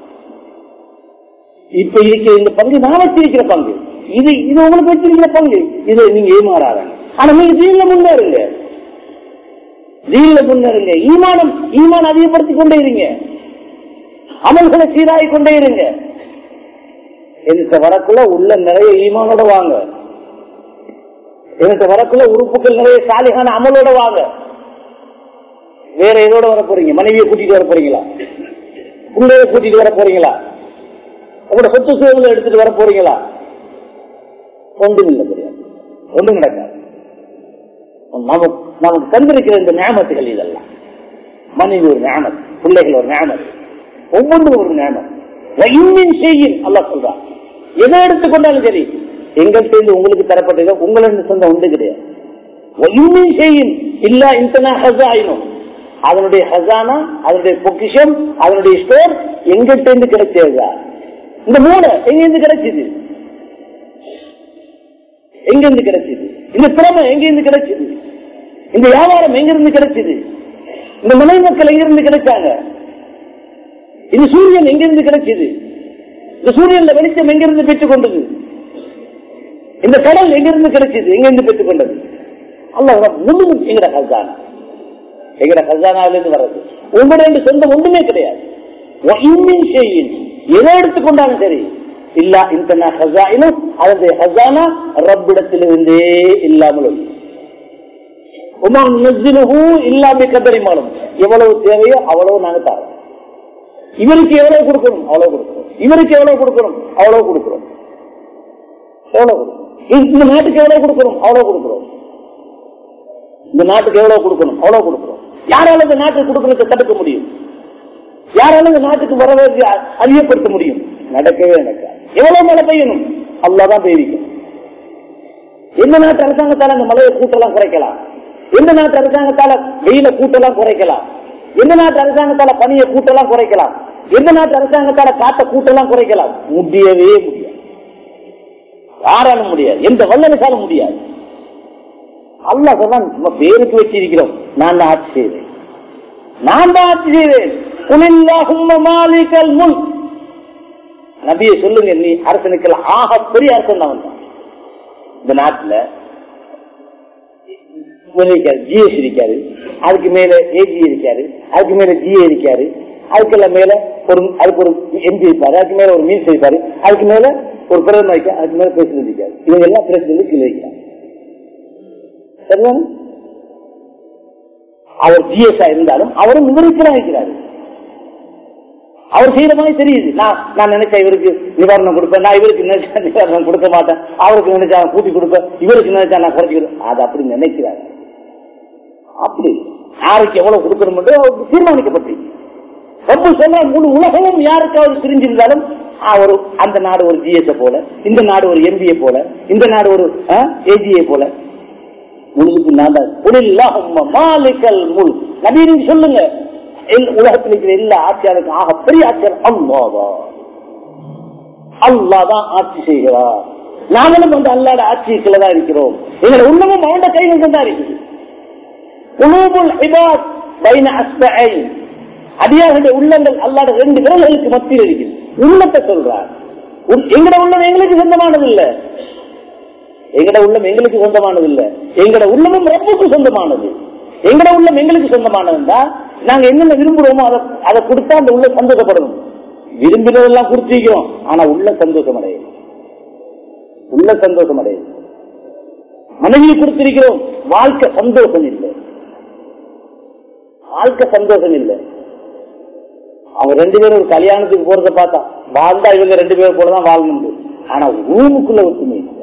இப்ப இருக்கிற இந்த பங்கு நான் வச்சிருக்கிற பங்கு இது இது உங்களுக்கு வச்சிருக்கிற பங்கு இது நீங்க ஏமாறாங்க ஆனா நீங்க தீன்ல முன்னேறுங்க தீன்ல முன்னேறுங்க ஈமானம் ஈமான் அதிகப்படுத்திக் கொண்டே இருங்க அமல்களை சீராகி கொண்டே இருங்க என்கிட்ட வரக்குள்ள உள்ள நிறைய ஈமானோட வாங்க என்கிட்ட வரக்குள்ள உறுப்புகள் நிறைய சாலிகான அமலோட வாங்க வேற எதோட வர போறீங்க மனைவியை கூட்டிட்டு வர போறீங்களா பிள்ளைய கூட்டிட்டு வர போறீங்களா உங்களோட சொத்து சுகங்களை எடுத்துட்டு வர போறீங்களா ஒன்றும் இல்லை தெரியாது ஒன்றும் நடக்காது நமக்கு நமக்கு தந்திருக்கிற இந்த ஞாபகத்துகள் இதெல்லாம் மனைவி ஒரு ஞாபகம் பிள்ளைகள் ஒரு ஞாபகம் ஒவ்வொன்றும் ஒரு ஞாபகம் இன்னும் செய்யும் அல்ல சொல்றான் எதை எடுத்துக்கொண்டாலும் சரி எங்கள்கிட்ட இருந்து உங்களுக்கு தரப்பட்டது உங்களிருந்து சொந்த உண்டு கிடையாது இன்னும் செய்யும் இல்ல இத்தனை ஆயினும் அதனுடைய ஹசானா அதனுடைய பொக்கிஷம் அதனுடைய ஸ்டோர் எங்கிட்ட இருந்து கிடைச்சதா இந்த மூணு எங்க இருந்து கிடைச்சது எங்க இருந்து கிடைச்சது இந்த திறமை எங்க இருந்து கிடைச்சது இந்த வியாபாரம் எங்க இருந்து கிடைச்சது இந்த மனை மக்கள் எங்க இருந்து கிடைச்சாங்க இந்த சூரியன் எங்க இருந்து கிடைச்சது இந்த சூரியன்ல வெளிச்சம் எங்க இருந்து பெற்றுக் கொண்டது இந்த கடல் எங்க இருந்து கிடைச்சது எங்க இருந்து பெற்றுக் கொண்டது அல்ல முழு எங்கட ஹசானா எங்கட ஹசானாவில இருந்து வர்றது உங்களுடைய சொந்தம் ஒண்ணுமே கிடையாது இன்னும் செய்யும் எதை எடுத்துக்கொண்டாலும் சரி இல்லா இந்த ஹசாயினும் அதனுடைய ஹசானா ரப்பிடத்திலிருந்தே இல்லாமல் உள்ளது. உமான் நஸ்ஸிலுஹு இல்லாம கதறிமாலும் எவ்வளவு தேவையோ அவ்வளவு நாங்க தரோம் இவருக்கு எவ்வளவு கொடுக்கணும் அவ்வளவு கொடுக்கணும் இவருக்கு எவ்வளவு கொடுக்கணும் அவ்வளவு கொடுக்கிறோம் எவ்வளவு கொடுக்கணும் இந்த நாட்டுக்கு எவ்வளவு கொடுக்கணும் அவ்வளவு கொடுக்கிறோம் இந்த நாட்டுக்கு எவ்வளவு கொடுக்கணும் அவ்வளவு கொடுக்கிறோம் யாரால இந்த நாட்டுக்கு கொடுக்கறதை தடுக்க முடியும் யாரால இந்த நாட்டுக்கு வரவேற்பை அதிகப்படுத்த முடியும் நடக்கவே நடக்காது எவ்வளவு மழை பெய்யணும் அவ்வளவுதான் பெய்யும் எந்த நாட்டு அரசாங்கத்தால அந்த மழையை கூட்டெல்லாம் குறைக்கலாம் எந்த நாட்டு அரசாங்கத்தால வெயில கூட்டெல்லாம் குறைக்கலாம் எந்த நாட்டு அரசாங்கத்தால பனியை கூட்டெல்லாம் குறைக்கலாம் எந்த நாட்டு அரசாங்கத்தால காட்ட கூட்டெல்லாம் குறைக்கலாம் முடியவே முடியாது யாராலும் முடியாது எந்த வல்லனுக்காலும் முடியாது அல்லாஹ் சொன்னான் நம்ம பேருக்கு வச்சிருக்கிறோம் நான் தான் ஆட்சி செய்வேன் நான் தான் ஆட்சி செய்வேன் குலில்லாஹும்ம மாலிகல் முல்க் நபியை சொல்லுங்க நீ அரசனுக்கெல்லாம் ஆக பெரிய அரசன் தான் வந்தான் இந்த நாட்டுல ஜிஎஸ் இருக்காரு அதுக்கு மேல ஏஜி இருக்காரு அதுக்கு மேல ஜிஏ இருக்காரு அதுக்கெல்லாம் மேல ஒரு அதுக்கு ஒரு எம்பி இருப்பாரு அதுக்கு மேல ஒரு மினிஸ்டர் இருப்பாரு அதுக்கு மேல ஒரு பிரதமர் இருக்காரு அதுக்கு மேல பிரசிடன்ட் இருக்காரு இவங்க எல்லாம் பிரசிடண்ட் கீழே இருக்காங்க சரிதானே அவர் ஜிஎஸ்ஆ இருந்தாலும் அவரும் இவருக்கு தான் இருக்கிறாரு அவர் செய்யற மாதிரி தெரியுது நான் நான் நினைச்சா இவருக்கு நிவாரணம் கொடுப்பேன் நான் இவருக்கு நினைச்சா நிவாரணம் கொடுக்க மாட்டேன் அவருக்கு நினைச்சா நான் கூட்டி கொடுப்பேன் இவருக்கு நினைச்சா நான் குறைச்சிக்கிறேன் அது அப்படி நினைக்கிறாரு அப்படி யாருக்கு எவ்வளவு கொடுக்கணும் என்று அவருக்கு தீர்மானிக்கப்பட்டு ரொம்ப சொன்ன முழு உலகமும் யாருக்காவது பிரிஞ்சிருந்தாலும் ஒரு அந்த நாடு ஒரு ஜிஎஸ் போல இந்த நாடு ஒரு எம்பிஏ போல இந்த நாடு ஒரு ஏஜிஏ போல முழுதுக்கு நான் தான் மாலிக்கல் முழு நபீன் சொல்லுங்க உலகத்தில் இருக்கிற எல்லா ஆட்சியாளருக்கும் ஆக பெரிய ஆட்சியர் அல்லாதா அல்லாதான் ஆட்சி செய்கிறார் நாங்களும் அந்த அல்லாட ஆட்சிக்குள்ள தான் இருக்கிறோம் எங்களோட உண்மையும் அவனோட கையில் தான் இருக்குது உணவுல் இபாத் பைன அஸ்பஐ அடியாருடைய உள்ளங்கள் அல்லாட ரெண்டு விரல்களுக்கு மத்தியில் இருக்குது உள்ளத்தை சொல்றார் எங்கட உள்ளம் எங்களுக்கு சொந்தமானது இல்ல எங்கட உள்ளம் எங்களுக்கு சொந்தமானது இல்ல எங்கட உள்ளமும் ரப்புக்கு சொந்தமானது எங்கட உள்ளம் எங்களுக்கு சொந்தமானதுன்னா நாங்க என்னென்ன விரும்புறோமோ அதை அதை கொடுத்தா அந்த உள்ள சந்தோஷப்படணும் விரும்பினதெல்லாம் கொடுத்திருக்கிறோம் ஆனா உள்ள சந்தோஷம் அடையும் உள்ள சந்தோஷம் அடையும் மனைவி கொடுத்திருக்கிறோம் வாழ்க்கை சந்தோஷம் இல்லை வாழ்க்கை சந்தோஷம் இல்லை அவங்க ரெண்டு பேரும் ஒரு கல்யாணத்துக்கு போறத பார்த்தா வாழ்ந்தா இவங்க ரெண்டு பேரும் போலதான் வாழணும் ஆனா ரூமுக்குள்ள ஒத்துமை இல்லை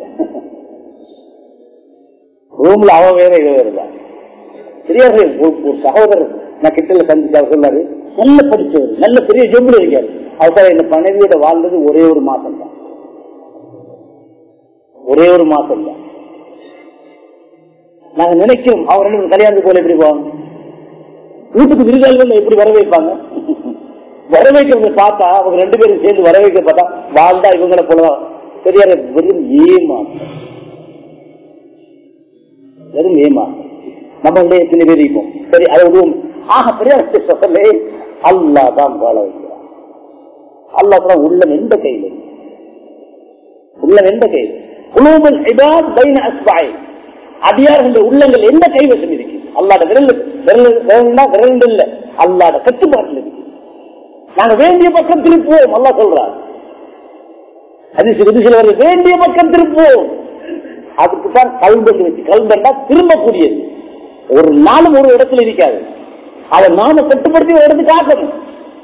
ரூம்ல அவ வேற இவ வேற தான் சரியாக ஒரு சகோதரர் நான் கிட்டல சந்திச்சு அவர் சொன்னாரு நல்ல படிச்சவர் நல்ல பெரிய ஜொம்புல இருக்காரு அவர் இந்த மனைவியோட வாழ்ந்தது ஒரே ஒரு மாசம் தான் ஒரே ஒரு மாசம் தான் நாங்க நினைக்கிறோம் அவர் ரெண்டு கல்யாணத்துக்கு போல எப்படி போவாங்க வீட்டுக்கு விருதாள்கள் எப்படி வரவேற்பாங்க வரவேற்கிறத பார்த்தா அவங்க ரெண்டு பேரும் சேர்ந்து வரவேற்க பார்த்தா வாழ்ந்தா இவங்களை போலதான் சரியான வெறும் ஏமாற்றம் வெறும் ஏமாற்றம் நம்மளுடைய எத்தனை பேர் இருக்கும் சரி அதை விடுவோம் ஆக பெரிய சொல்லலே அல்லா தான் வாழ வைக்கிறார் அல்லா தான் உள்ளம் எந்த கையில் உள்ளம் எந்த கையில் உலோபல் இபாத் பைன அஸ்பாய் அடியார்கள் உள்ளங்கள் எந்த கைவசம் இருக்கு அல்லாட விரல் விரல் விரல்னா விரல் இல்ல அல்லாட கட்டுப்பாட்டில் இருக்கு நாங்க வேண்டிய பக்கம் திருப்புவோம் அல்லா சொல்றார் அது சிறிது சில வேண்டிய பக்கம் திருப்புவோம் அதுக்கு தான் கல்வெண்டு வச்சு கல்வெண்டா திரும்பக்கூடியது ஒரு நாளும் ஒரு இடத்துல இருக்காது அதை நாம கட்டுப்படுத்தி ஒரு இடத்துக்கு ஆக்கணும்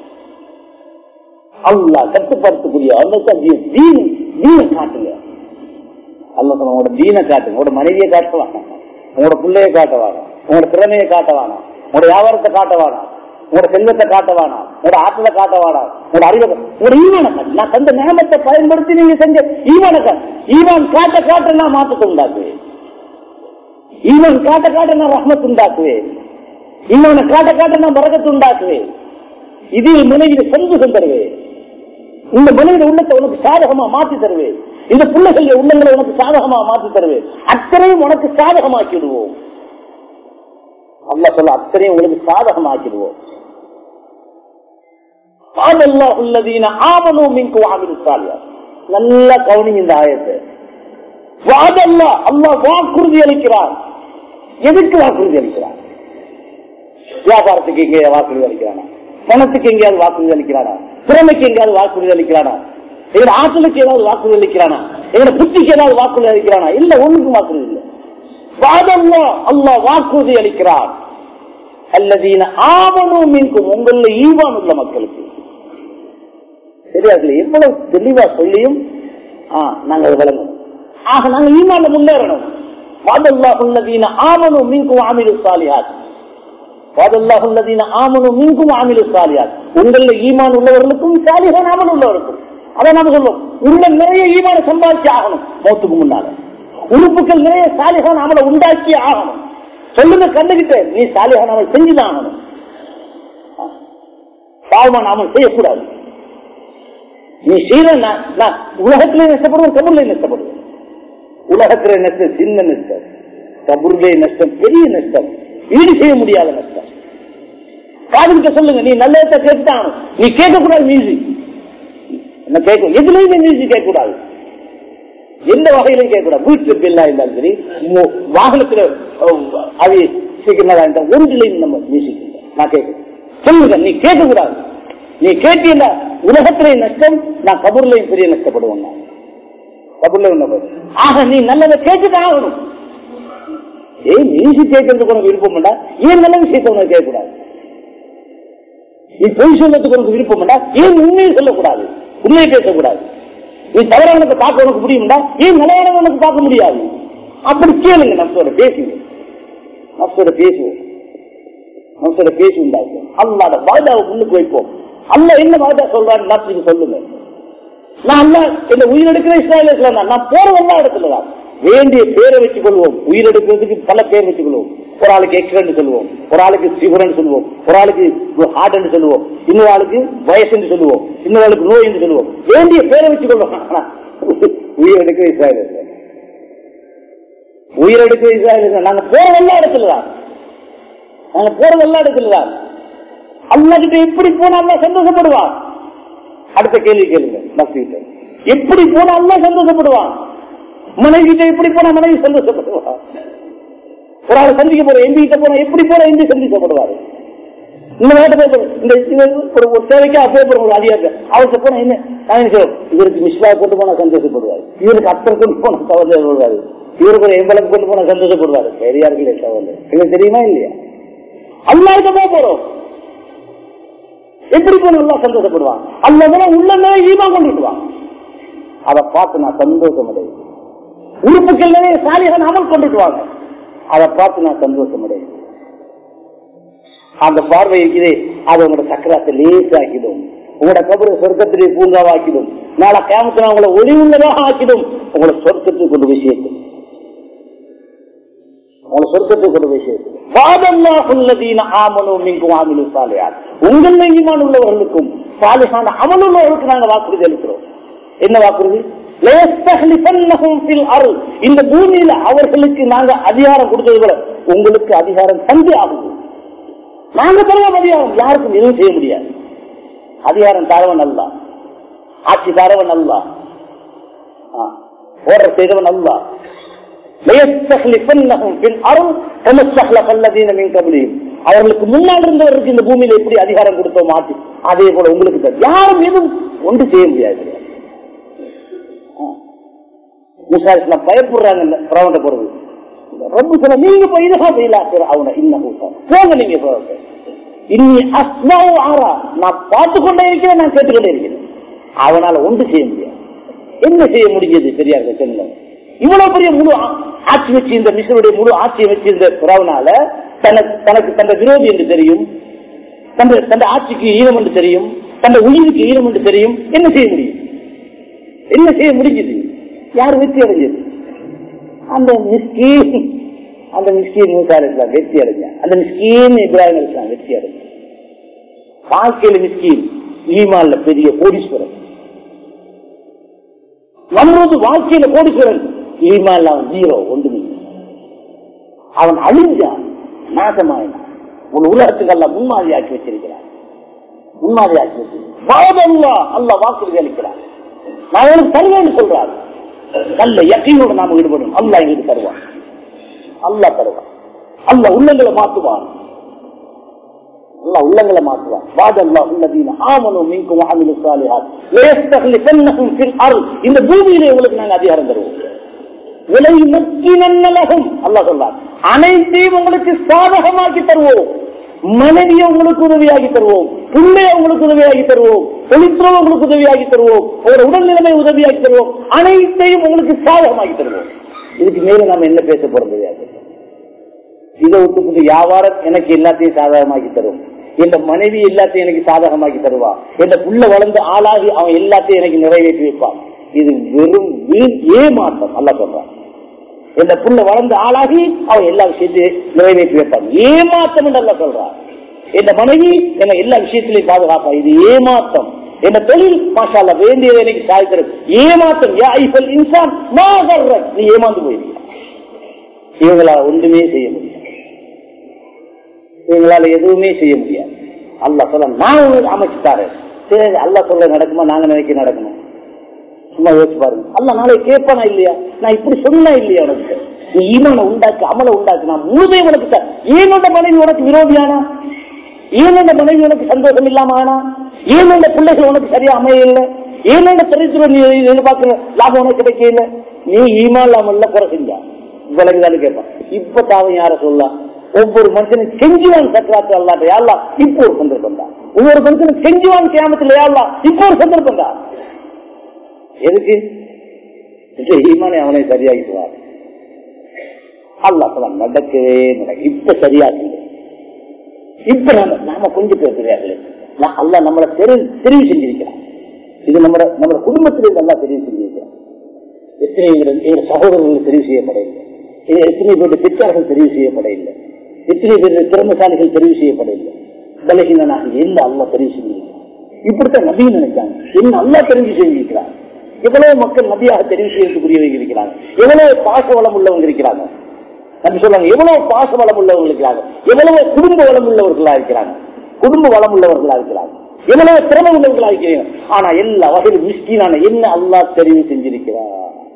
அல்லா கட்டுப்படுத்தக்கூடிய தீனை காட்டுங்க அல்ல உங்களோட தீனை காட்டுங்க உங்களோட மனைவியை காட்ட வேணாம் உங்களோட பிள்ளைய காட்ட வேணாம் உங்களோட திறமையை காட்ட வேணாம் உங்களோட வியாபாரத்தை காட்ட வேணாம் உங்களோட செல்வத்தை காட்ட வேணாம் உங்களோட ஆற்றலை காட்ட வேணாம் உங்களோட அறிவை உங்களோட ஈமான காட்டு நான் தந்த நேமத்தை பயன்படுத்தி நீங்க செஞ்ச ஈமான காட்டு ஈமான் காட்ட காட்ட நான் மாற்றத்தை உண்டாக்குவேன் ஈமான் காட்ட காட்ட நான் ரஹ்மத் உண்டாக்குவேன் இன்னொன்னு காட்ட காட்ட நான் பறக்கத்து உண்டாக்குவேன் இதில் மனைவியில் சந்தோஷம் தருவேன் இந்த மனைவிட உள்ளத்தை உனக்கு சாதகமா மாற்றி தருவேன் இந்த பிள்ளைகள் உள்ளங்களை உனக்கு சாதகமா மாற்றி தருவேன் அத்தனையும் உனக்கு சாதகமாக்கிடுவோம் அல்லா சொல்ல அத்தனையும் உங்களுக்கு சாதகமாக்கிடுவோம் நல்ல கவனி இந்த ஆயத்தை வாதல்லா அல்லா வாக்குறுதி அளிக்கிறார் எதுக்கு வாக்குறுதி அளிக்கிறார் வியாபாரத்துக்கு எங்கே வாக்குறுதி அளிக்கிறானா பணத்துக்கு எங்கேயாவது வாக்குறுதி அளிக்கிறானா திறமைக்கு எங்கேயாவது வாக்குறுதி அளிக்கிறானா எங்க ஆற்றலுக்கு ஏதாவது வாக்குறுதி அளிக்கிறானா எங்க புத்திக்கு ஏதாவது வாக்குறுதி அளிக்கிறானா இல்ல ஒண்ணுக்கும் வாக்குறுதி இல்லை வாதல்லா அல்லா வாக்குறுதி அளிக்கிறார் அல்லதீன ஆவணும் மீன்கும் உங்கள ஈவான் உள்ள மக்களுக்கு சரியா எவ்வளவு தெளிவா சொல்லியும் நாங்க அதை விளங்கணும் ஆக நாங்க ஈமான்ல முன்னேறணும் வாதல்லாஹ் உள்ளதீன ஆமனும் மீன்கும் ஆமிலு சாலியாத் வாதல்லாஹ் உள்ளதீன ஆமனும் மீன்கும் ஆமிலு சாலியாத் உங்கள ஈமான் உள்ளவர்களுக்கும் சாலிகான் அமல் உள்ளவருக்கும் அதை நாம சொல்லுவோம் உள்ள நிறைய ஈமான சம்பாதிச்சு ஆகணும் மௌத்துக்கு முன்னால உறுப்புகள் நிறைய சாலிகான் அமலை உண்டாக்கி ஆகணும் சொல்லுங்க கண்டுகிட்ட நீ சாலிகான் அமல் செஞ்சுதான் ஆகணும் பாவமான அமல் செய்யக்கூடாது நீ செய்யற உலகத்திலே நஷ்டப்படுவோம் கபூர்ல நஷ்டப்படுவோம் உலகத்திலே நஷ்டம் சின்ன நஷ்டம் கபூர்லே நஷ்டம் பெரிய நஷ்டம் ஈடு செய்ய முடியாத நஷ்டம் காதுகிட்ட சொல்லுங்க நீ நல்லதை கேட்டுதான் நீ கேட்கக்கூடாது மியூசிக் என்ன கேட்கும் எதுலையுமே மியூசிக் கேட்கக்கூடாது எந்த வகையிலும் கேட்கக்கூடாது வீட்டு பில்லா இருந்தாலும் சரி வாகனத்துல அது சீக்கிரமா இருந்தால் ஒன்றிலையும் நம்ம மியூசிக் நான் கேட்கிறேன் சொல்லுங்க நீ கேட்கக்கூடாது நீ கேட்டீங்க உலகத்திலே நஷ்டம் நான் கபூர்லையும் பெரிய நஷ்டப்படுவேன் நான் கபூர்ல ஆக நீ நல்லதை கேட்டுதான் ஆகணும் ஏய் மியூசிக் கேட்கறதுக்கு உனக்கு விருப்பம் வேண்டா ஏன் நல்ல விஷயத்தை உனக்கு கேட்கக்கூடாது நீ பொய் சொல்லத்துக்கு உனக்கு விருப்பம் வேண்டா ஏன் உண்மையை சொல்லக்கூடாது உண்மையை பேசக்கூடாது நீ தவறானதை பார்க்க உனக்கு முடியும்டா ஏன் நிலையானதை உனக்கு பார்க்க முடியாது அப்படி கேளுங்க நப்சோட பேசுங்க நப்சோட பேசுவோம் நப்சோட பேசி உண்டாக்கும் அல்லாத வாதாவை முன்னுக்கு வைப்போம் அல்ல என்ன வாதா சொல்றான்னு நப்சுக்கு சொல்லுங்க நான் அல்ல இந்த உயிரெடுக்கிற இஸ்ராயல் நான் போறதெல்லாம் இடத்துல தான் வேண்டிய பேரை வச்சுக் கொள்வோம் உயிரெடுக்கிறதுக்கு பல பேர் வச்சுக் கொள்வோம் ஒரு ஆளுக்கு எக்ஸ்ரன் சொல்லுவோம் ஒரு ஆளுக்கு சிவரன் சொல்லுவோம் ஒரு ஆளுக்கு ஹார்ட் சொல்லுவோம் இன்னொரு ஆளுக்கு வயசு சொல்லுவோம் இன்னொரு ஆளுக்கு நோய் என்று சொல்லுவோம் வேண்டிய பேரை வச்சுக் கொள்வோம் உயிரெடுக்கிற இஸ்ராயல் உயிரெடுக்கிற இஸ்ராயல் நாங்க போற எல்லா இடத்துல தான் நாங்க போறது எல்லா இடத்துல தான் அல்லாஹ்கிட்ட எப்படி போனா அல்லாஹ் சந்தோஷப்படுவான் அடுத்த கேள்வி கேளுங்க நப்சிட்ட எப்படி போனா அல்லாஹ் சந்தோஷப்படுவான் மனைவி கிட்ட எப்படி போனா மனைவி சந்தோஷப்படுவான் ஒரு ஆள் சந்திக்க போற எம்பி கிட்ட போனா எப்படி போனா எம்பி சந்திக்கப்படுவாரு இந்த நாட்டு பேப்பர் இந்த இவர் ஒரு ஒரு தேவைக்கா பேப்பர் ஒரு அதிகாரி அவர்கிட்ட போனா என்ன நான் என்ன சொல்றேன் இவருக்கு மிஸ்லா கொண்டு போனா சந்தோஷப்படுவார் இவருக்கு அத்தர் கொண்டு போனா கவலைப்படுவாரு இவருக்கு ஒரு எம்பளம் கொண்டு போனா சந்தோஷப்படுவாரு பெரியார்களே கவலை எங்களுக்கு தெரியுமா இல்லையா அல்லாருக்க போக போறோம் எப்படி போன நல்லா சந்தோஷப்படுவான் அல்ல உள்ள நிறைய ஈமா கொண்டுட்டுவான் அதை பார்த்து நான் சந்தோஷம் அடையும் உறுப்புகள் நிறைய சாலிகள் அமல் கொண்டுட்டு வாங்க அதை பார்த்து நான் சந்தோஷம் அடையும் அந்த பார்வை இருக்கிறே அது உங்களோட சக்கராத்தை லேசாக்கிடும் உங்களோட கபரை சொர்க்கத்திலே பூங்காவாக்கிடும் நாளை கேமத்துல உங்களை ஒளி உள்ளதாக ஆக்கிடும் உங்களை சொர்க்கத்துக்கு கொண்டு போய் சேர்க்கும் உங்களை சொர்க்கத்துக்கு கொண்டு போய் சேர்க்கும் உங்கள் ஈமான் உள்ளவர்களுக்கும் சாலிகான அமலுள்ளவர்களுக்கு நாங்கள் வாக்குறுதி அளிக்கிறோம் என்ன வாக்குறுதி இந்த பூமியில அவர்களுக்கு நாங்க அதிகாரம் கொடுத்தது போல உங்களுக்கு அதிகாரம் தந்து ஆகுது நாங்க தருவோம் அதிகாரம் யாருக்கும் எதுவும் செய்ய முடியாது அதிகாரம் தரவன் அல்ல ஆட்சி தரவன் அல்ல ஓடுற செய்தவன் அல்ல அவர்களுக்கு முன்னால் இருந்தவருக்கு இந்த பூமியில எப்படி அதிகாரம் கொடுத்தோம் மாற்றி அதே போல உங்களுக்கு யாரும் எதுவும் ஒன்று செய்ய முடியாது முசாரிஸ்லாம் பயப்படுறாங்க பிரவண்ட போறது ரொம்ப சொல்ல நீங்க போய் இதுதான் போயிலா அவனை இன்னும் போங்க நீங்க இன்னி அஸ்மாவோ ஆறா நான் பார்த்து கொண்டே இருக்கிறேன் நான் கேட்டுக்கொண்டே இருக்கிறேன் அவனால ஒன்று செய்ய முடியாது என்ன செய்ய முடிஞ்சது பெரியார் சொல்லுங்க இவ்வளவு பெரிய முழு ஆட்சி வச்சு இந்த மிஷனுடைய முழு ஆட்சியை வச்சு இந்த பிறவனால தனக்கு தனக்கு தந்த விரோதி என்று தெரியும் தந்த தந்த ஆட்சிக்கு ஈரம் என்று தெரியும் தந்த உயிருக்கு ஈரம் என்று தெரியும் என்ன செய்ய முடியும் என்ன செய்ய முடிஞ்சது யார் வெற்றி அடைஞ்சது அந்த மிஸ்கி அந்த மிஸ்கீன் மூசா இருக்கலாம் வெற்றி அடைஞ்சான் அந்த மிஸ்கீன் இப்ராஹிம் இருக்கலாம் வெற்றி அடைஞ்சான் வாழ்க்கையில மிஸ்கீன் ஈமான்ல பெரிய கோடீஸ்வரன் நம்மளது வாழ்க்கையில கோடீஸ்வரன் ஈமான்ல அவன் ஜீரோ ஒன்றுமே அவன் அழிஞ்சான் நாசமாயினான் உன் உலகத்துக்கு அல்ல முன்மாதிரியாக்கி வச்சிருக்கிறான் முன்மாதிரியாக்கி வச்சிருக்கிறான் அல்ல வாக்குறுதி அளிக்கிறான் நான் எனக்கு தருவேன்னு சொல்றாரு நல்ல யக்கையோடு நாம ஈடுபடும் அல்ல எங்களுக்கு தருவான் அல்லா தருவான் அல்ல உள்ளங்களை மாற்றுவான் அல்ல உள்ளங்களை மாற்றுவான் வாத அல்லா உள்ளதீன ஆமனும் மீன்கும் ஆமிலு சாலிஹாத் லேஸ்தகலிஃபன்னஹும் ஃபில் அர்த் இந்த பூமியிலே உங்களுக்கு நாங்க அதிகாரம் தருவோம் விலை முக்கினல்லகும் அல்லா சொல்றார் அனைத்தையும் உங்களுக்கு சாதகமாக்கி தருவோம் மனைவியை உங்களுக்கு உதவியாகி தருவோம் பிள்ளைய உங்களுக்கு உதவியாகி தருவோம் தொழிற்துறவை உங்களுக்கு உதவியாகி தருவோம் உங்களோட உடல்நிலைமை உதவியாகி தருவோம் அனைத்தையும் உங்களுக்கு சாதகமாக்கி தருவோம் இதுக்கு மேல நாம என்ன பேச போறது கிடையாது இதை விட்டு வியாபாரம் எனக்கு எல்லாத்தையும் சாதகமாக்கி தரும் என் மனைவி எல்லாத்தையும் எனக்கு சாதகமாக்கி தருவா என் புள்ள வளர்ந்து ஆளாகி அவன் எல்லாத்தையும் எனக்கு நிறைவேற்றி வைப்பான் இது வெறும் வீண் ஏமாற்றம் அல்ல சொல்றான் என் புள்ள வளர்ந்து ஆளாகி அவன் எல்லா விஷயத்தையும் நிறைவேற்றி வைப்பான் ஏமாற்றம் என்று அல்ல சொல்றான் என் மனைவி என்ன எல்லா விஷயத்திலையும் பாதுகாப்பா இது ஏமாற்றம் என்ன தொழில் மாஷால வேண்டியதை எனக்கு சாதிக்கிறது ஏமாற்றம் யா ஐஃபல் இன்சான் மாகர்ற நீ ஏமாந்து போயிருக்க இவங்களால ஒன்றுமே செய்ய முடியாது இவங்களால எதுவுமே செய்ய முடியாது அல்லா சொல்ல நான் உங்களுக்கு அமைச்சுட்டாரு சரி அல்லா சொல்ல நடக்குமா நாங்க நினைக்க நடக்கணும் சும்மா யோசிச்சு பாருங்க அல்ல நாளை கேட்பானா இல்லையா நான் இப்படி சொன்னா இல்லையா உனக்கு நீ ஈமான உண்டாக்கு அமல உண்டாக்கு நான் முழுதே உனக்கு தரேன். ஏன் அந்த மனைவி உனக்கு விரோதியானா ஏன் அந்த மனைவி உனக்கு சந்தோஷம் இல்லாம ஆனா ஏன் அந்த பிள்ளைகள் உனக்கு சரியா அமைய இல்லை ஏன் அந்த தெரிஞ்சு நீ எதிர்பார்க்கிற லாபம் உனக்கு கிடைக்க இல்லை நீ ஈமா இல்லாமல்ல குறை செஞ்சா விலங்குதான்னு கேட்பான் இப்ப தாவன் யார சொல்லலாம் ஒவ்வொரு மனுஷனும் செஞ்சுவான் சக்கராத்து அல்லாட்ட யாழ்லா இப்போ ஒரு சந்தர்ப்பம் தான் ஒவ்வொரு மனுஷனும் செஞ்சுவான் கேமத்துல யாழ்லா இப்போ ஒரு சந்தர்ப்பம் தான் எதுக்கு இந்த ஈமானை அவனை சரியாகிடுவார் அல்லா சொல்ல நடக்கவே நடக்க இப்ப சரியாக்குங்க இப்ப நாம நாம கொஞ்சம் பேர் தெரியாது அல்லா நம்மளை தெரிவு தெரிவு செஞ்சிருக்கிறான் இது நம்ம நம்ம குடும்பத்திலே நல்லா தெரிவு செஞ்சிருக்கிறான் எத்தனை எங்கள் சகோதரர்கள் தெரிவு செய்யப்படவில்லை இது எத்தனை பேருடைய பெற்றார்கள் தெரிவு செய்யப்படவில்லை எத்தனை பேருடைய திறமசாலிகள் தெரிவு செய்யப்படவில்லை பலகீனனாக என்ன அல்லா தெரிவு செஞ்சிருக்கிறான் இப்படித்தான் நபின்னு நினைச்சாங்க என்ன அல்லா தெரிவு செஞ்சிருக்கிறான் எவ்வளவு மக்கள் நபியாக தெரிவு செய்யக்கூடியவங்க இருக்கிறாங்க எவ்வளவு பாச வளம் உள்ளவங்க இருக்கிறாங்க நம்பி சொல்றாங்க எவ்வளவு பாச வளம் உள்ளவங்க இருக்கிறாங்க எவ்வளவு குடும்ப வளம் உள்ளவர்களா இருக்கிறாங்க குடும்ப வளம் உள்ளவர்களா இருக்கிறாங்க எவ்வளவு திறமை உள்ளவர்களா இருக்கிறீங்க ஆனா எல்லா வகையிலும் மிஸ்கீனான என்ன அல்லா தெரிவு செஞ்சிருக்கிறார்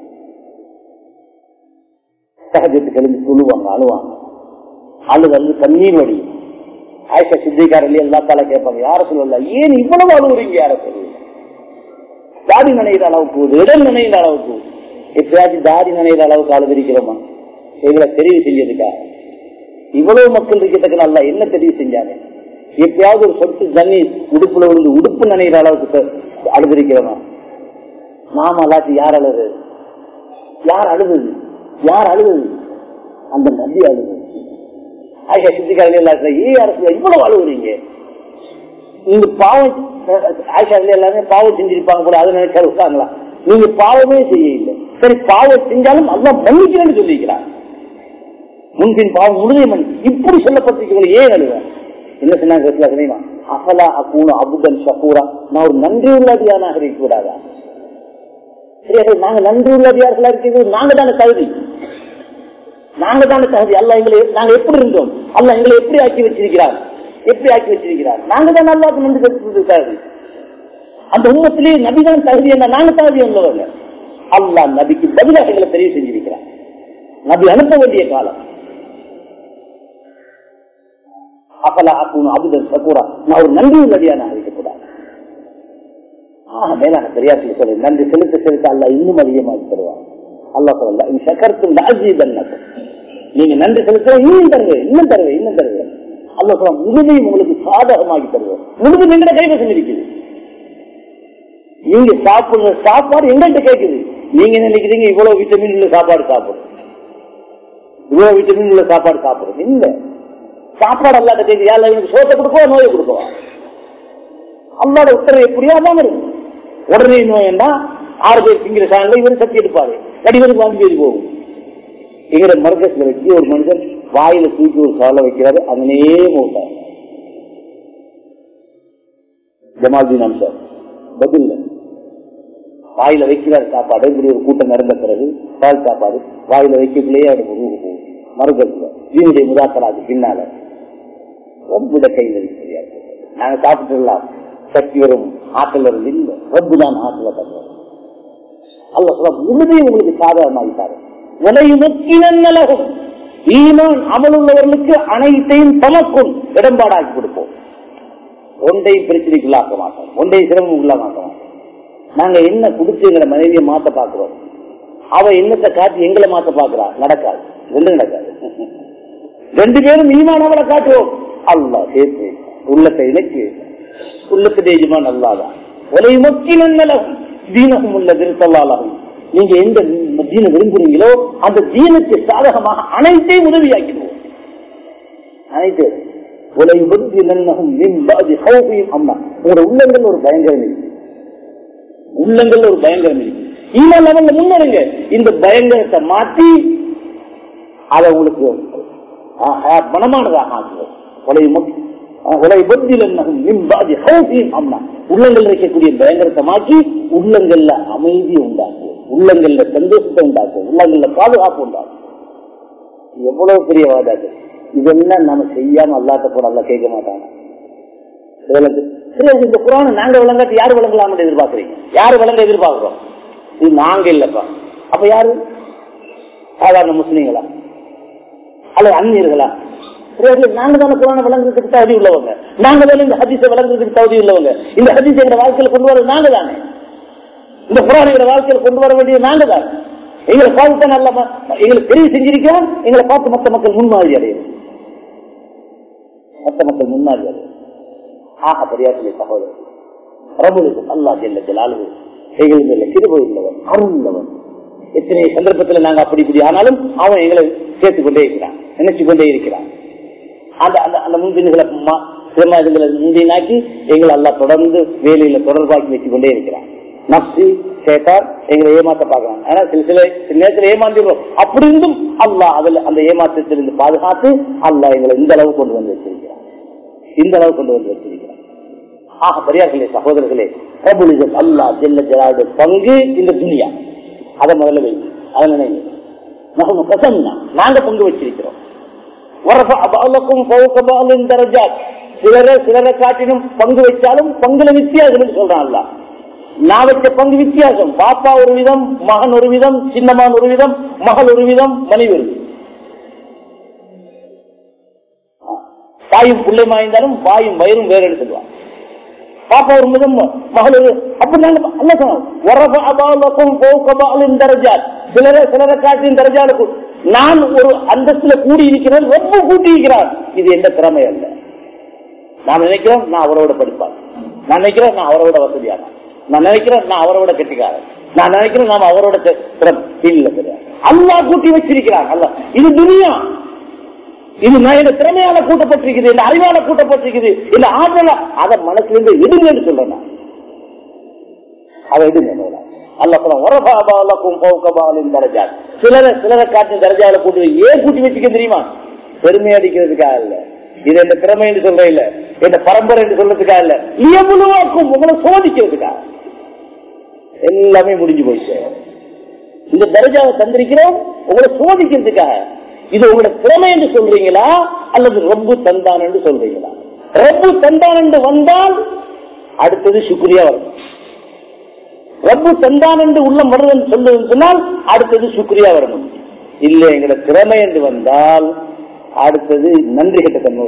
சகஜத்துக்கு எழுந்து சொல்லுவாங்க அழுவாங்க அழுது அழுது கண்ணீர் வடி ஆயிஷா சித்திகாரில் எல்லா தால கேட்பாங்க யார சொல்லல ஏன் இவ்வளவு அழுவுறீங்க யார சொல்லுங்க தாடி நினைகிற அளவுக்கு இடம் நினைகிற அளவுக்கு எப்பயாச்சும் தாடி நினைகிற அளவுக்கு அழுதிருக்கிறோமா எங்களை தெரிவு செஞ்சதுக்காக இவ்வளவு மக்கள் இருக்கிறதுக்கு நல்லா என்ன தெரிவு செஞ்சாங்க எப்பயாவது ஒரு சொட்டு தண்ணி உடுப்புல விழுந்து உடுப்பு நினைகிற அளவுக்கு அழுதிருக்கிறோமா நாம அல்லாட்டி யார் அழுது யார் அழுதுது யார் அழுதுது அந்த நம்பி அழுது ஆகிய சித்திக்காரர்கள் எல்லாத்துல ஏ அரசு இவ்வளவு அழுகுறீங்க நீங்க பாவம் ஆயிஷா எல்லாமே பாவம் செஞ்சிருப்பாங்க கூட அதை நினைச்சா விட்டாங்களா நீங்க பாவமே செய்ய இல்லை சரி பாவம் செஞ்சாலும் அல்லா மன்னிக்கிறேன்னு சொல்லிக்கிறார் முன்பின் பாவம் முழுதை மணி இப்படி சொல்லப்பட்டிருக்கீங்க ஏன் அழுவேன் என்ன சொன்னாங்க தெரியுமா அகலா அக்கூன அபுதன் ஷக்கூரா நான் ஒரு நன்றி உள்ளதியானாக இருக்க கூடாதா சரி நாங்க நன்றி உள்ளதியார்களா இருக்கிறது நாங்க தானே தகுதி நாங்க தானே தகுதி அல்ல எங்களை நாங்க எப்படி இருந்தோம் அல்ல எங்களை எப்படி ஆக்கி வச்சிருக்கிறார் எப்படி ஆக்கி வச்சிருக்கிறார் நாங்க தான் நல்லா நன்றி செலுத்துறது தகுதி அந்த உண்மத்திலே நபிதான் தகுதி என்ன நாங்க தகுதி உள்ளவங்க அல்லா நபிக்கு பதிலாக எங்களை தெரிவு செஞ்சிருக்கிறார் நபி அனுப்ப வேண்டிய காலம் அப்பலா அப்புன்னு அபுதன் சக்கூரா நான் ஒரு நன்றி உள்ளடியா நான் இருக்கக்கூடாது ஆஹ் மேலான பெரியார்கள் சொல்லு நன்றி செலுத்த செலுத்த அல்ல இன்னும் அதிகமாக தருவான் அல்லா சொல்லல சக்கரத்தும் அஜீதன் நீங்க நன்றி செலுத்த இன்னும் தருவேன் இன்னும் தருவேன் இன்னும் தருவேன் அல்ல சொல்ல முழுமையும் உங்களுக்கு சாதகமாகி தருவோம் முழுதும் எங்கட கைவசம் இருக்குது நீங்க சாப்பிடுற சாப்பாடு எங்கள்கிட்ட கேட்குது நீங்க நினைக்கிறீங்க இவ்வளவு விட்டமின் உள்ள சாப்பாடு சாப்பிடும் இவ்வளவு விட்டமின் உள்ள சாப்பாடு சாப்பிடும் இல்ல சாப்பாடு அல்லாட்ட கேட்குது யாரும் இவனுக்கு சோத்தை கொடுப்போம் நோயை கொடுப்போம் அல்லாட உத்தரவு எப்படியா தான் இருக்கும் உடனே நோயன்னா ஆறு பேர் திங்கிற சாயங்காலம் இவர் சக்தி எடுப்பாரு கடிவருக்கு வாங்கி போய் போகும் எங்கிற மரகத்தில் வச்சு ஒரு மனுஷன் வாயில தூக்கி ஒரு சவலை வைக்கிறாரு அங்கனே போட்டார் ஜமால்தீன் அம்சார் பதில் வாயில வைக்கிறார் சாப்பாடு இப்படி ஒரு கூட்டம் நடந்த பிறகு பால் சாப்பாடு வாயில வைக்கக்குள்ளேயே அவருக்கு ரூபு போகும் மறுக்கத்துல வீணுடைய முதாக்கலாக்கு பின்னால ரொம்ப கையில் இருக்கிறார் நாங்க சாப்பிட்டுலாம் சக்தி வரும் ஆற்றல் வரும் இல்லை ரப்பு தான் ஆற்றல தருவார் அல்ல சொல்ல முழுதையும் உங்களுக்கு சாதகமாகிட்டாரு உலகம் ஈமான் அமலுள்ளவர்களுக்கு அனைத்தையும் தமக்கும் இடம்பாடாக்கி கொடுப்போம் ஒன்றையும் பிரச்சனைக்குள்ளாக்க மாட்டோம் ஒன்றையும் சிரமம் உள்ள மாட்டோம் நாங்க என்ன குடிச்சு எங்களை மனைவியை மாத்த பாக்குறோம் அவ என்னத்தை காட்டி எங்களை மாத்த பாக்குறா நடக்காது ரெண்டு நடக்காது ரெண்டு பேரும் ஈமான் அவளை காட்டுவோம் அல்லா சேர்த்து உள்ளத்தை இணைக்கு உள்ளத்துடைய எஜமான் அல்லாதான் ஒலை மக்கினம் தீனகம் உள்ள திருத்தல்லாகும் நீங்க எந்த தீன விரும்புறீங்களோ அந்த தீனுக்கு சாதகமாக அனைத்தையும் உதவியாக்கிடுவோம் அனைத்து உலை வந்து நன்னகம் மின்பாதி ஹௌபியும் அம்மா உங்களோட உள்ளங்கள் ஒரு பயங்கரம் இருக்கு உள்ளங்கள் ஒரு பயங்கரம் இருக்கு ஈமான் லெவல்ல முன்னேறுங்க இந்த பயங்கரத்தை மாற்றி அதை உங்களுக்கு மனமானதாக ஆக்குவோம் உலை உலை பத்தியில் மின்பாதி ஹௌபியும் அம்மா உள்ளங்கள் இருக்கக்கூடிய பயங்கரத்தை மாற்றி உள்ளங்கள்ல அமைதி உண்டாக்குவோம் உள்ளங்கள்ல சந்தோஷத்தை உண்டாக்கும் உள்ளங்கள்ல பாதுகாப்பு உண்டாக்கும் எவ்வளவு பெரிய வாதாது இதெல்லாம் நம்ம செய்யாம அல்லாட்ட போற அல்ல கேட்க மாட்டாங்க சிலருக்கு இந்த குரான நாங்க விளங்காட்டி யாரு விளங்கலாம் எதிர்பார்க்கறீங்க யாரு விளங்க எதிர்பார்க்கிறோம் இது நாங்க இல்லப்பா அப்ப யாரு சாதாரண முஸ்லீம்களா அல்லது அந்நியர்களா நாங்க தானே குரான விளங்குறதுக்கு தகுதி உள்ளவங்க நாங்க தானே இந்த ஹதீஸை விளங்குறதுக்கு தகுதி உள்ளவங்க இந்த ஹதீஸை எங்க வாழ்க்கையில கொண்டு வர நாங்க தானே இந்த புராணிகளை வாழ்க்கையில் கொண்டு வர வேண்டிய நாங்க தான் எங்களை பார்த்து தான் நல்ல எங்களுக்கு தெரிவு செஞ்சிருக்கிறோம் எங்களை பார்த்து மற்ற மக்கள் முன்மாதிரி அடையும் மற்ற மக்கள் முன்மாதிரி அடையும் ஆக பெரியாசிலே சகோதரர் ரபுலுக்கு அல்லா ஜெல்ல ஜலாலு கைகள் மேல கிருபை உள்ளவன் அருள் உள்ளவன் எத்தனை சந்தர்ப்பத்தில் நாங்க அப்படி இப்படி ஆனாலும் அவன் எங்களை சேர்த்துக் கொண்டே இருக்கிறான் நினைச்சு கொண்டே இருக்கிறான் அந்த அந்த அந்த முன்பின்களை சிரமங்களை முந்தினாக்கி எங்களை அல்லா தொடர்ந்து வேலையில தொடர்பாக்கி வச்சு கொண்டே இருக்கிறான் நப்சி சேத்தார் எங்களை ஏமாத்த பாக்குறாங்க ஆனா சில சில சில நேரத்தில் ஏமாந்துடுறோம் அப்படி இருந்தும் அல்லா அதுல அந்த ஏமாற்றத்திலிருந்து பாதுகாத்து அல்லா எங்களை இந்த அளவு கொண்டு வந்து வச்சிருக்கிறார் இந்த அளவு கொண்டு வந்து வச்சிருக்கிறார் ஆக பெரியார்களே சகோதரர்களே பிரபுலிசம் அல்லா ஜெல்ல ஜலாவுடைய பங்கு இந்த துணியா அதை முதல்ல வை அதை நினைவு நம்ம கசம்னா நாங்க பங்கு வச்சிருக்கிறோம் சிலரை சிலரை காட்டிலும் பங்கு வச்சாலும் பங்குல வித்தியாசம் சொல்றான் நான் வச்ச பங்கு வித்தியாசம் பாப்பா ஒரு விதம் மகன் ஒரு விதம் சின்னமான் ஒரு விதம் மகள் ஒரு விதம் மனைவி ஒரு தாயும் பிள்ளைமா இருந்தாலும் வாயும் வயிறும் வேற எடுத்துடுவான் பாப்பா ஒரு விதம் மகள் ஒரு அப்படி நாங்க சிலரை சிலரை காட்டின் தரஜாலுக்கு நான் ஒரு அந்தஸ்துல கூடி இருக்கிறேன் ரொம்ப கூட்டி இருக்கிறான் இது எந்த திறமை அல்ல நான் நினைக்கிறேன் நான் அவரோட படிப்பான் நான் நினைக்கிறேன் நான் அவரோட வசதியான நான் நினைக்கிறேன் நான் அவரோட கெட்டிக்காரன் நான் நினைக்கிறேன் நாம அவரோட இல்ல அல்லா கூட்டி வச்சிருக்கிறான் அல்ல இது துனியா இது நான் இந்த திறமையால கூட்டப்பட்டிருக்குது இந்த அறிவால கூட்டப்பட்டிருக்குது இந்த ஆற்றல அதை மனசுல இருந்து எடுங்கன்னு சொல்றேன் நான் அதை எடுங்க அல்ல சிலரை சிலரை காட்டி தரஜால கூட்டி ஏன் கூட்டி வச்சுக்க தெரியுமா பெருமை அடிக்கிறதுக்காக இல்ல இது எந்த திறமை என்று சொல்ற இல்ல எந்த பரம்பரை என்று சொல்றதுக்காக இல்ல எவ்வளவாக்கும் உங்களை சோதிக்கிறதுக்காக எல்லாமே முடிஞ்சு போயிடுச்சு இந்த தர்ஜாவை தந்திருக்கிறோம் உங்களை சோதிக்கிறதுக்காக இது உங்களோட திறமை என்று சொல்றீங்களா அல்லது ரப்பு தந்தான் என்று சொல்றீங்களா ரப்பு தந்தான் என்று வந்தால் அடுத்தது சுக்ரியா வரும் ரப்பு தந்தான் என்று உள்ளம் வருவன் சொல்லுன்னு சொன்னால் அடுத்தது சுக்ரியா வரணும் இல்ல எங்களோட திறமை என்று வந்தால் அடுத்தது நன்றி கட்ட தன்மை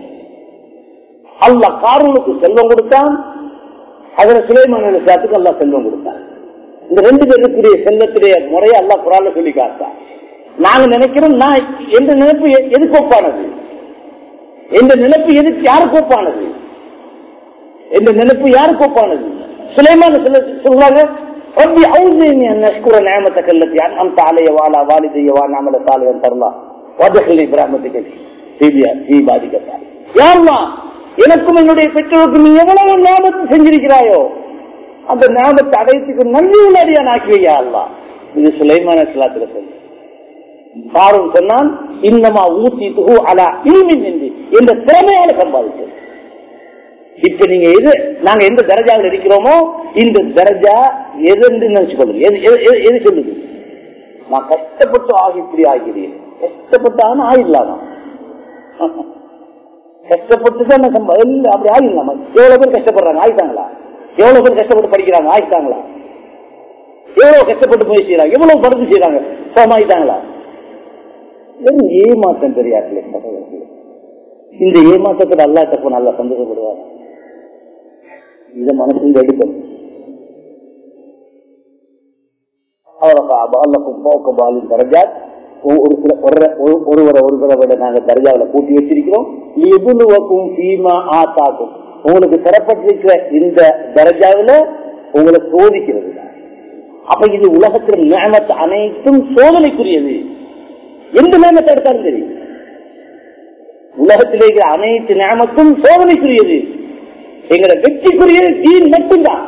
அல்ல காரூனுக்கு செல்வம் கொடுத்தான் அதுல சுலைமான சாத்துக்கு அல்லா செல்வம் கொடுத்தான் இந்த ரெண்டு பேருக்குரிய செல்வத்துடைய முறையை அல்லா குரால சொல்லி காட்டான் நாங்க நினைக்கிறோம் நான் எந்த நினைப்பு எதுக்கு ஒப்பானது எந்த நினைப்பு எதுக்கு யாருக்கு ஒப்பானது எந்த நினைப்பு யாருக்கு ஒப்பானது சுலைமான சொல்றாங்க ربي أوزعني أن أشكر نعمتك التي أنعمت علي وعلى والدي وأن أعمل صالحا ترضى وادخلني برحمتك في في عبادك الصالحين يا الله எனக்கும் என்னுடைய பெற்றோருக்கும் நீ எவ்வளவு ஞாபகத்தை செஞ்சிருக்கிறாயோ அந்த ஞாபகத்தை அடையத்துக்கு நன்றி உள்ளடியா நாக்கிவையா அல்லா இது சுலைமான சிலாத்துல சொல்லு காரும் சொன்னான் இன்னமா ஊத்தி துகு அலா இல்மின் என்று என்ற திறமையால சம்பாதிச்சது இப்ப நீங்க எது நாங்க எந்த தரஜாவில் இருக்கிறோமோ இந்த தரஜா எதுன்னு நினைச்சு கொள்ளுங்க எது எது- எது- எது சொல்லுது நான் கஷ்டப்பட்டு ஆகி இப்படி ஆகிறேன் கஷ்டப்பட்டான ஆயிடலாமா கஷ்டப்பட்டு தான் நான் சம்பா- இல்ல, அப்படி ஆகிடலாமா எவ்வளவு பேர் கஷ்டப்படுறாங்க ஆயிட்டாங்களா எவ்வளவு பேர் கஷ்டப்பட்டு படிக்கிறாங்க ஆயிட்டாங்களா எவ்வளவு கஷ்டப்பட்டு போய் செய்யறாங்க எவ்வளவு படுத்து செய்யறாங்க சோமாயிட்டாங்களா வெறும் ஏமாற்றம் தெரியாதுல சகோதரர்களே. இந்த ஏமாற்றத்துக்கு அல்லா தப்பு நல்லா சந்தோஷப்படுவார் இதை மனசுல எடுக்கணும் அல்லாஹுக்கும் போக்க பாலின் தரஜாத் ஒரு சில ஒரு- ஒரு- ஒருவரை ஒருவரை விட நாங்க தரஜாவில கூட்டி வச்சிருக்கிறோம் எதுலுவக்கும் சீமா ஆத்தாக்கும் உங்களுக்கு தரப்பட்டிருக்கிற இந்த தரஜாவில உங்களை சோதிக்கிறது அப்ப இது உலகத்தில் நியமத்து அனைத்தும் சோதனைக்குரியது எந்த நியமத்தை எடுத்தாலும் சரி உலகத்தில் இருக்கிற அனைத்து நியமத்தும் சோதனைக்குரியது எங்களை வெற்றிக்குரியது தீன் மட்டும்தான்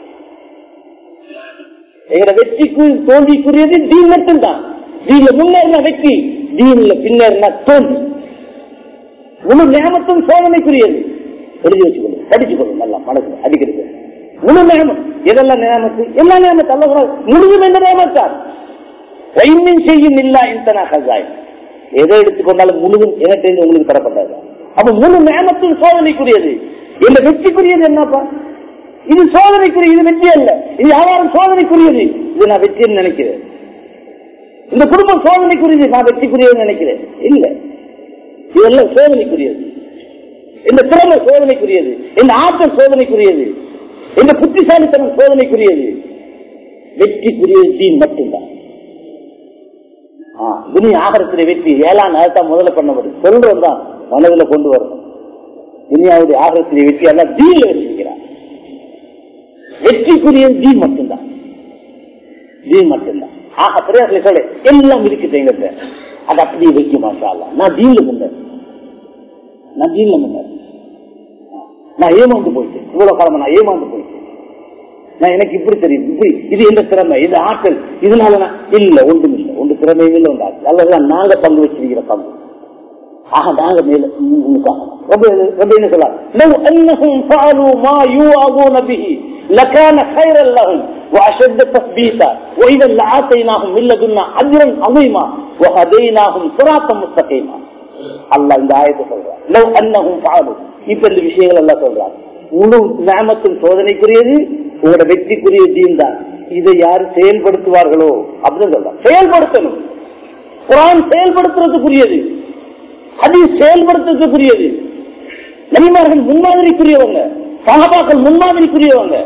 எங்களை வெற்றிக்கு தோல்விக்குரியது தீன் மட்டும்தான் தீன்ல முன்னேறின வெற்றி தீன்ல பின்னேறின தோல்வி முழு நியமத்தும் சோதனைக்குரியது எழுதி வச்சுக்கணும் படிச்சுக்கணும் நல்லா மனசு அடிக்கிறது முழு நியமம் எதெல்லாம் நியமத்து எல்லா நியமத்து அல்ல முழுதும் எந்த நியமத்தான் வைமின் செய்யும் இல்லா இந்தனா கசாய் எதை எடுத்துக்கொண்டாலும் முழுதும் எனக்கு உங்களுக்கு தரப்பட்டது அப்ப முழு நியமத்தும் சோதனைக்குரியது இந்த வெற்றிக்குரியது என்னப்பா இது சோதனைக்குரிய இது வெற்றி அல்ல இது வியாபாரம் சோதனைக்குரியது இது நான் வெற்றின்னு நினைக்கிறேன் இந்த குடும்பம் சோதனைக்குரியது நான் வெற்றிக்குரியது நினைக்கிறேன் இல்ல இதெல்லாம் சோதனைக்குரியது இந்த திறமை சோதனைக்குரியது இந்த ஆற்றல் சோதனைக்குரியது இந்த புத்திசாலித்தனம் சோதனைக்குரியது வெற்றிக்குரியது தீன் மட்டும்தான் துணி ஆகரத்திலே வெற்றி ஏழாம் நேரத்தான் முதல்ல பண்ணவர் சொல்றதுதான் மனதில் கொண்டு வரணும் துனியாவுடைய ஆகரத்திலே வெற்றி எல்லாம் தீன்ல வச்சிருக்கிறார் வெற்றிக்குரியது தீன் மட்டும்தான் தீன் மட்டும்தான் ஆக பிரியாசில சொல்ல எல்லாம் இருக்குது எங்கிட்ட அது அப்படியே வைக்க மாட்டாளா நான் தீன்ல முன்னர் நான் தீன்ல முன்னர் நான் ஏமாந்து போயிட்டேன் இவ்வளவு காலமா நான் ஏமாந்து போயிட்டேன் நான் எனக்கு இப்படி தெரியும் இப்படி இது எந்த திறமை இது ஆற்றல் இதனால நான் இல்ல ஒன்றும் இல்லை ஒன்று திறமையும் இல்லை ஒன்று ஆற்றல் அல்லதுதான் நாங்க பங்கு வச்சிருக்கிற பங்கு ஆக நாங்க மேல உங்களுக்காக ரொம்ப ரொம்ப என்ன சொல்லலாம் لو انهم فعلوا ما يوعظون به لكان خيرا لهم واشد تثبيتا واذا لآتيناهم من لدنا اجرا عظيما وهديناهم صراطا مستقيما அல்லாஹ் இந்த ஆயத்தை சொல்றான் لو انهم فعلوا இப்ப இந்த விஷயங்கள் எல்லாம் சொல்றாங்க முழு நாமத்தின் சோதனைக்குரியது உங்களோட வெற்றிக்குரிய தீன் தான் இதை யார் செயல்படுத்துவார்களோ அப்படின்னு சொல்றாங்க செயல்படுத்தணும் குரான் செயல்படுத்துறதுக்குரியது அது செயல்படுத்துறதுக்குரியது நபிமார்கள் முன்மாதிரிக்குரியவங்க சகபாக்கள் முன்மாதிரிக்குரியவங்க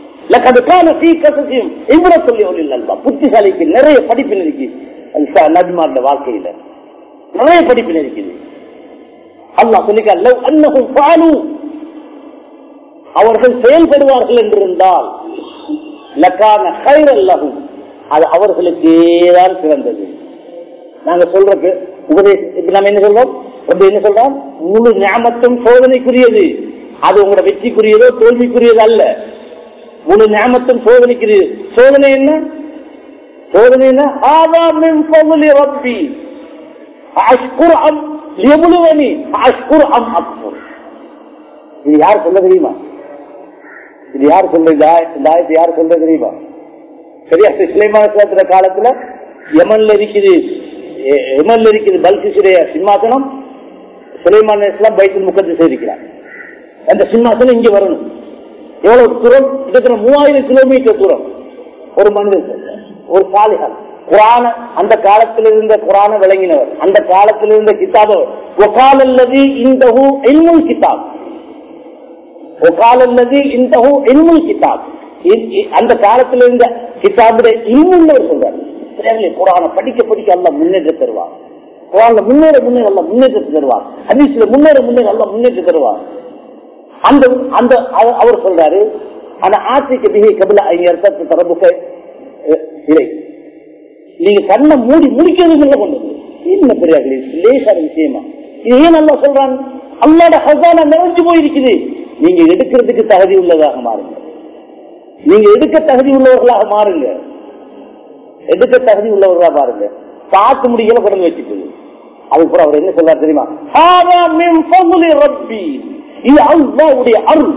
புத்திசாலிக்கு நிறைய படிப்பில் இருக்கு நபிமாரோட வாழ்க்கையில நிறைய படிப்பில் இருக்குது அல்லாஹ் சொல்லிக்காரு அவர்கள் செயல்படுவார்கள் என்றிருந்தால் லக்கான கைரல்லகும் அது அவர்களுக்கேதான் சிறந்தது நாங்க சொல்றது உபதேசம் நம்ம என்ன சொல்றோம் ரொம்ப என்ன சொல்றோம் முழு ஞாபகத்தும் சோதனைக்குரியது அது உங்களோட வெற்றிக்குரியதோ தோல்விக்குரியது அல்ல முழு ஞாபகத்தும் சோதனைக்குரியது சோதனை என்ன சோதனை என்ன ஆதாமின் பகுதி ரப்பி அஷ்குர் அம் எவ்வளவனி அஷ்குர் அம் அக்புர் இது யார் சொல்ல தெரியுமா இது யார் சொல்ற இந்த ஆயத்தை யார் சொல்ற தெரியுமா சரியா இஸ்லேமான காலத்துல யமன்ல இருக்குது எமன்ல இருக்குது பல்கிசுடைய சிம்மாசனம் சுலைமான் இஸ்லாம் பைத்துல் முக்கத்து இருக்கிறார் அந்த சிம்மாசனம் இங்க வரணும் எவ்வளவு தூரம் கிட்டத்தட்ட மூவாயிரம் கிலோமீட்டர் தூரம் ஒரு மனிதர் ஒரு சாலிகள் குரான அந்த காலத்தில் இருந்த குரான விளங்கினவர் அந்த காலத்தில் இருந்த கிதாபவர் ஒகாலல்லது இந்த இல்முல் கிதாப் ஒகாலல்லது இந்த இல்முல் கிதாப் அந்த காலத்தில் இருந்த கிதாபுடைய இல்முள்ளவர் சொல்றாரு குரான படிக்க படிக்க அல்ல முன்னேற்ற தருவார் குரான்ல முன்னேற முன்னேற அல்ல முன்னேற்றத்தை தருவார் ஹதீஸ்ல முன்னேற முன்னேற அல்ல முன்னேற்ற தருவார் அந்த அந்த அவர் சொல்றாரு ஆனா ஆட்சிக்கு மிக கபில ஐயர்த்த தரப்புக இறை நீங்க கண்ணை மூடி முடிக்கிறது இல்லை கொண்டு என்ன பெரியார்களே லேசான விஷயமா இது ஏன் நல்லா சொல்றான் அல்லாட ஹசானா நிறைஞ்சு போயிருக்குது நீங்க எடுக்கிறதுக்கு தகுதி உள்ளதாக மாறுங்க நீங்க எடுக்க தகுதி உள்ளவர்களாக மாறுங்க எடுக்க தகுதி உள்ளவர்களா பாருங்க பார்த்து முடிக்கல கொண்டு வச்சுட்டு அதுக்கப்புறம் அவர் என்ன சொல்றாரு தெரியுமா "ஹாதா மின் ஃபضل ரப்பி இது அல்லாஹ்வுடைய அருள்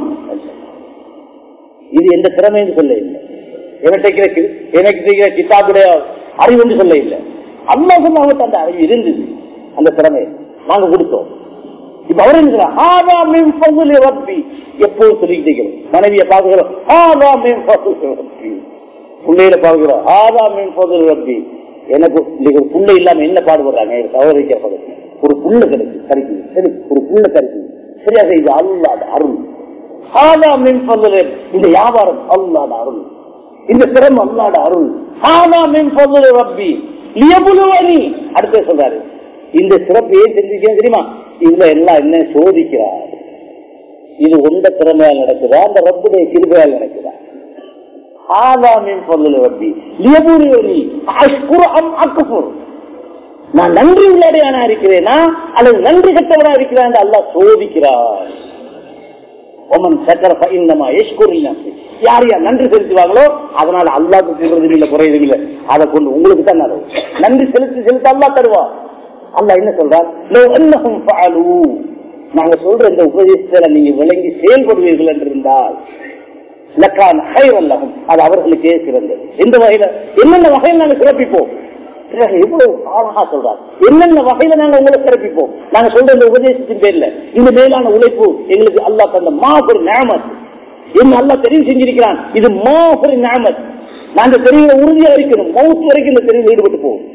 இது எந்த திறமைன்னு சொல்ல இல்லை எனக்கு இருக்கிற எனக்கு இருக்கிற கிதாபுடைய அறிவு என்று சொல்ல இல்லை அம்மா சொன்ன அவருக்கு அந்த அறிவு இருந்தது அந்த திறமை நாங்க கொடுத்தோம் இப்ப அவர் என்ன சொல்றார்? "ஹாதா மின் ஃபضل ரப்பி எப்போதும் சொல்லிக்கிட்டே இருக்கிறோம் மனைவியை பார்க்கிறோம் "ஹாதா மின் ஃபضل ரப்பி பிள்ளையில பார்க்கிறோம் "ஹாதா மின் ஃபضل ரப்பி எனக்கு இன்னைக்கு ஒரு புள்ள இல்லாம என்ன பாடுபடுறாங்க என் சகோதரிக்க பக்கத்துல ஒரு புள்ள கிடைக்கு கிடைக்குது சரி ஒரு புள்ள கிடைக்குது சரியாக இது அல்லாத அருள் ஹாதா மின் ஃபضل இந்த வியாபாரம் அல்லாத அருள் இந்த திறம் அல்லாத அருள் ஹாதா மின் ஃபضل ரப்பி லியபுலுவனி அடுத்து சொல்றாரு இந்த சிறப்பு ஏன் செஞ்சிருக்கேன் தெரியுமா இதுல எல்லாம் என்ன சோதிக்கிறார் இது உண்ட திறமையால் நடக்குதா அந்த ரப்புடைய கிருபையால் நடக்குதா ஆதாமின் சொல்லல ரப்பி லியபுலுவனி அஷ்குர் அம் அக்ஃபுர் நான் நன்றி உள்ளடையானா இருக்கிறேனா அல்லது நன்றி கட்டவனா இருக்கிறேன் என்று அல்லாஹ் சோதிக்கிறார் ஒமன் சக்கர இன்னமா எஷ்குரி யார் யார் நன்றி செலுத்துவாங்களோ அதனால அல்லாஹ்க்கு சொல்றதும் இல்லை குறையதும் இல்லை அதை கொண்டு உங்களுக்கு தான் நல்லது நன்றி செலுத்தி செலுத்த அல்லாஹ் தருவா அல்லாஹ் என்ன சொல்றார் "லவ் அன்னஹும் ஃபஅலூ." நாங்க சொல்ற இந்த உபதேசத்துல நீங்க விளங்கி செயல்படுவீர்கள் என்று இருந்தால் லக்கான ஹைரல்லகும் அது அவர்களுக்கே சிறந்தது எந்த வகையில என்னென்ன வகையில் நாங்க சிறப்பிப்போம் பிறகு எவ்வளவு அழகா சொல்றார் என்னென்ன வகையில நாங்க உங்களை சிறப்பிப்போம் நாங்க சொல்ற இந்த உபதேசத்தின் பேர்ல இந்த மேலான உழைப்பு எங்களுக்கு அல்லாஹ் தந்த மாபெரும் நேமத் என்ன அல்லாஹ் தெரிவு செஞ்சிருக்கிறான் இது மாபெரும் நேமத் நாங்க தெரியல உறுதியா இருக்கணும் மவுத் வரைக்கும் இந்த தெருவில் ஈடுபட்டு போவோம்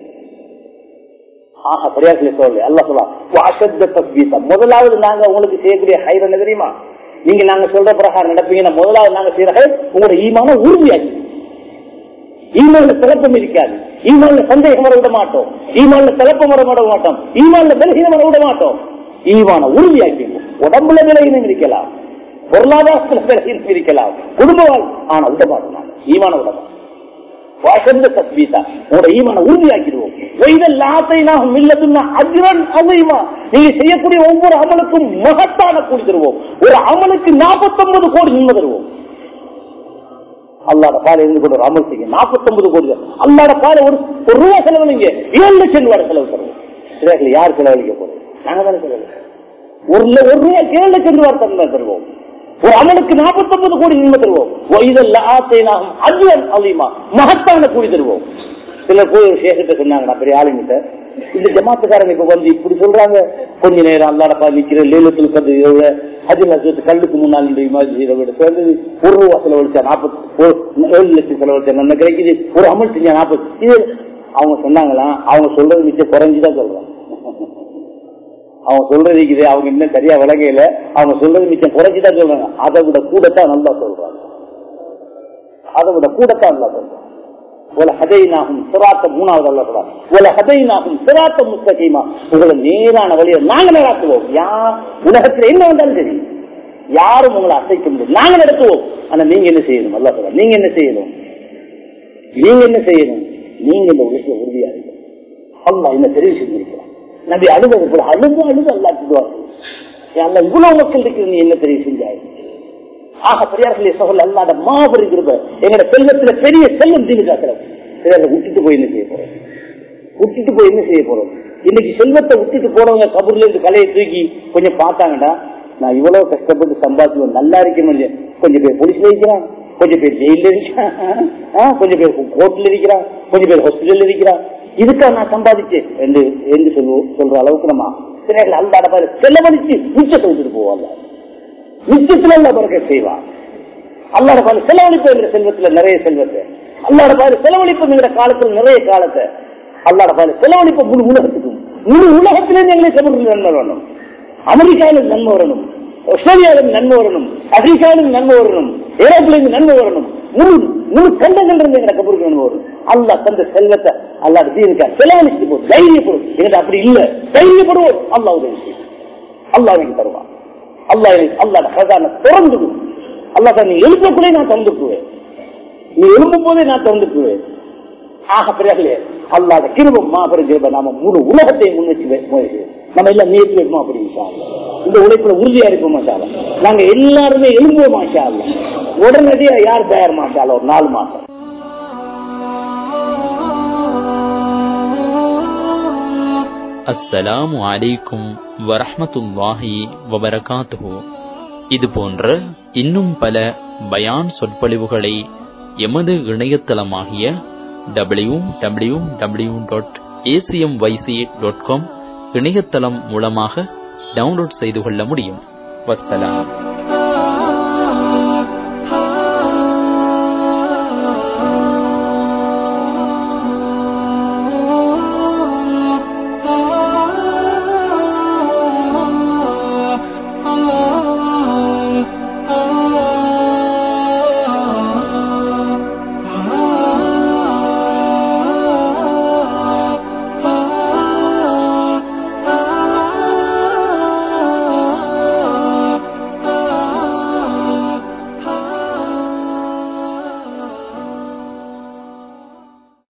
ஆஹா சரியாக சொல்லு அல்லா சொல்லா வாசத்த தஸ்பீதா முதலாவது நாங்க உங்களுக்கு செய்யக்கூடிய ஹைர் என்ன தெரியுமா நீங்க நாங்க சொல்ற பிரகாரம் நடப்பீங்கன்னா முதலாவது நாங்க செய்யற ஹைர் உங்களோட ஈமான உறுதியாக்கி ஈமான்ல சிறப்பம் இருக்காது ஈமான்ல சந்தேகம் வர விட மாட்டோம் ஈமான்ல சிறப்பம் வர விட மாட்டோம் ஈமான்ல பலகீனம் வர விட மாட்டோம் ஈமான உறுதியாக்கி உடம்புல விலகினம் இருக்கலாம் பொருளாதாரத்துல விலகினம் இருக்கலாம் குடும்ப வாழ் ஆனா விட மாட்டோம் நாங்க. ஈமான விட மாட்டோம் வாசந்த தஸ்பீதா உங்களோட ஈமான உறுதியாக்கிடுவோம் வைதல் லாத்தை நாம் இல்லதுன்னா அஜ்ரன் அதைமா நீங்க செய்யக்கூடிய ஒவ்வொரு அமலுக்கும் மகத்தான கூலி தருவோம் ஒரு அமலுக்கு நாற்பத்தொன்பது கோடி நன்மை தருவோம் அல்லாட பால இருந்து கொண்டு ஒரு அமல் செய்யுங்க நாற்பத்தொன்பது கோடி தான். அல்லாட பால ஒரு ஒரு ரூபா செலவழிங்க ஏழு லட்சம் ரூபாய் செலவு தருவோம் இதை யார் செலவழிக்க போறோம் நாங்க தானே செலவழிக்க ஒரு ல- ஒரு ரூபாய் ஏழு லட்சம் ரூபாய் தந்தா தருவோம் ஒரு அமலுக்கு நாற்பத்தொன்பது கோடி நன்மை தருவோம் இதெல்ல ஆசைனாகும் அஜுவன் அலிமா மகத்தான கூலி தருவோம் சிலர் போய் ஒரு சேகத்தை சொன்னாங்க நான் பெரிய ஆளுங்கிட்ட இந்த ஜமாத்துக்காரங்க இப்ப வந்து இப்படி சொல்றாங்க கொஞ்ச நேரம் அல்லாட பா நிக்கிற லேலத்தில் கது ஹஜில் ஹசரத் கல்லுக்கு முன்னால் நின்று இமாஜி செய்த விட சேர்ந்தது ஒரு ரூபா செலவழிச்சா நாற்பத்தி ஏழு லட்சம் செலவழிச்சா நன்மை கிடைக்குது ஒரு அமல் செஞ்சா நாற்பது இது அவங்க சொன்னாங்களாம் அவங்க சொல்றது மிச்சம் குறைஞ்சுதான் சொல்றாங்க அவங்க சொல்றது இருக்குது அவங்க இன்னும் சரியா விளங்கல அவங்க சொல்றது மிச்சம் குறைஞ்சுதான் சொல்றாங்க அதை விட கூடத்தான் நல்லா சொல்றாங்க அதை விட கூடத்தான் நல்லா சொல்றாங்க ஒரு ஹதைனாகும் சிராத்த மூணாவது அல்ல சொல்றாங்க ஒரு ஹதைனாகும் சிராத்த முஸ்தகீமா உங்களை நேரான வழியை நாங்க நடத்துவோம் யார் உலகத்துல என்ன வந்தாலும் சரி யாரும் உங்களை அசைக்க முடியும் நாங்க நடத்துவோம் ஆனா நீங்க என்ன செய்யணும் அல்லா சொல்ற நீங்க என்ன செய்யணும் நீங்க என்ன செய்யணும் நீங்க இந்த உலகத்துல உறுதியா இருக்கணும் அல்லா என்ன தெரிவு செஞ்சிருக்கிறான் நபி அழுவது போல அழுது அழுது அல்லா திடுவார்கள் அல்ல இவ்வளவு மக்கள் இருக்கு நீ என்ன தெரிவு செஞ்சாய் ஆக பெரியார்களே சகோதரர் அல்லாத மாபெரும் கிருப எங்களோட செல்வத்துல பெரிய செல்வம் தீனுக்காக்கிறது பெரியாரை விட்டுட்டு போய் என்ன செய்ய போறோம் விட்டுட்டு போய் என்ன செய்ய போறோம் இன்னைக்கு செல்வத்தை விட்டுட்டு போறவங்க கபூர்ல இருந்து கலையை தூக்கி கொஞ்சம் பார்த்தாங்கடா நான் இவ்வளவு கஷ்டப்பட்டு சம்பாதிச்சு நல்லா இருக்கேன் கொஞ்சம் கொஞ்சம் பேர் போலீஸ்ல இருக்கிறான் கொஞ்சம் பேர் ஜெயில இருக்கிறான் ஆ, கொஞ்சம் பேர் கோர்ட்ல இருக்கிறான் கொஞ்சம் பேர் ஹாஸ்பிட்டல் இருக்கிறான் இதுக்கா நான் சம்பாதிச்சேன் என்று என்று சொல்லுவோம் சொல்ற அளவுக்கு நம்ம சிறைகள் அல்லாட பாரு செலவழிச்சு மிச்சத்தை விட்டுட்டு போவாங்க மிச்சத்துல அல்ல பறக்க செய்வான் அல்லாட பாரு செலவழிப்பு என்ற செல்வத்துல நிறைய செல்வத்தை அல்லாட பாரு செலவழிப்புங்கிற காலத்துல நிறைய காலத்தை அல்லாட பாரு செலவழிப்பு முழு உலகத்துக்கும் முழு உலகத்திலிருந்து எங்களுக்கு செலவு நன்மை வரணும் அமெரிக்காவிலும் நன்மை வரணும் ஆஸ்திரேலியாவிலும் நன்மை வரணும் ஆப்பிரிக்காவிலும் நன்மை வரணும் ஏரோப்பிலிருந்து நன்மை வரணும் முழு முழு கண்டங்கள் எங்க கபருக்கு நன்மை வரும் அல்லா தந்த செல்வத்தை அல்லாட தீர்க்கா செலவழிச்சு போ தைரியப்படும் எங்கிட்ட அப்படி இல்ல தைரியப்படுவோம் அல்லா உதவி செய்யும் அல்லா எனக்கு தருவான் அல்லா எனக்கு அல்லாட பிரதான திறந்துடும் அல்லா தான் நீ எழுப்பக்கூட நான் திறந்துக்குவேன் நீ எழுப்பும் போதே நான் திறந்துக்குவேன் ஆக பிறகு அல்லாத கிருபம் மாபெரும் கிருபம் நாம முழு உலகத்தை முன்னெச்சு முயற்சி நம்ம எல்லாம் நேற்று வைப்போம் அப்படி இன்ஷா அல்லாஹ். இந்த உழைப்புல உறுதியா இருப்போம் மாஷால நாங்க எல்லாருமே எழும்புவோம் மாஷா அல்ல உடனடியா யார் தயார் மாஷால ஒரு நாலு மாசம் அஸ்ஸலாமு அலைக்கும் வரஹ்மத்துல்லாஹி வபரகாத்துஹு இது போன்ற இன்னும் பல பயான் சொற்பொழிவுகளை எமது இணையதளமாகிய W W W dot ACM Y C dot com இணையதளம் மூலமாக டவுன்லோட் செய்து கொள்ள முடியும் வஸ்ஸலாம்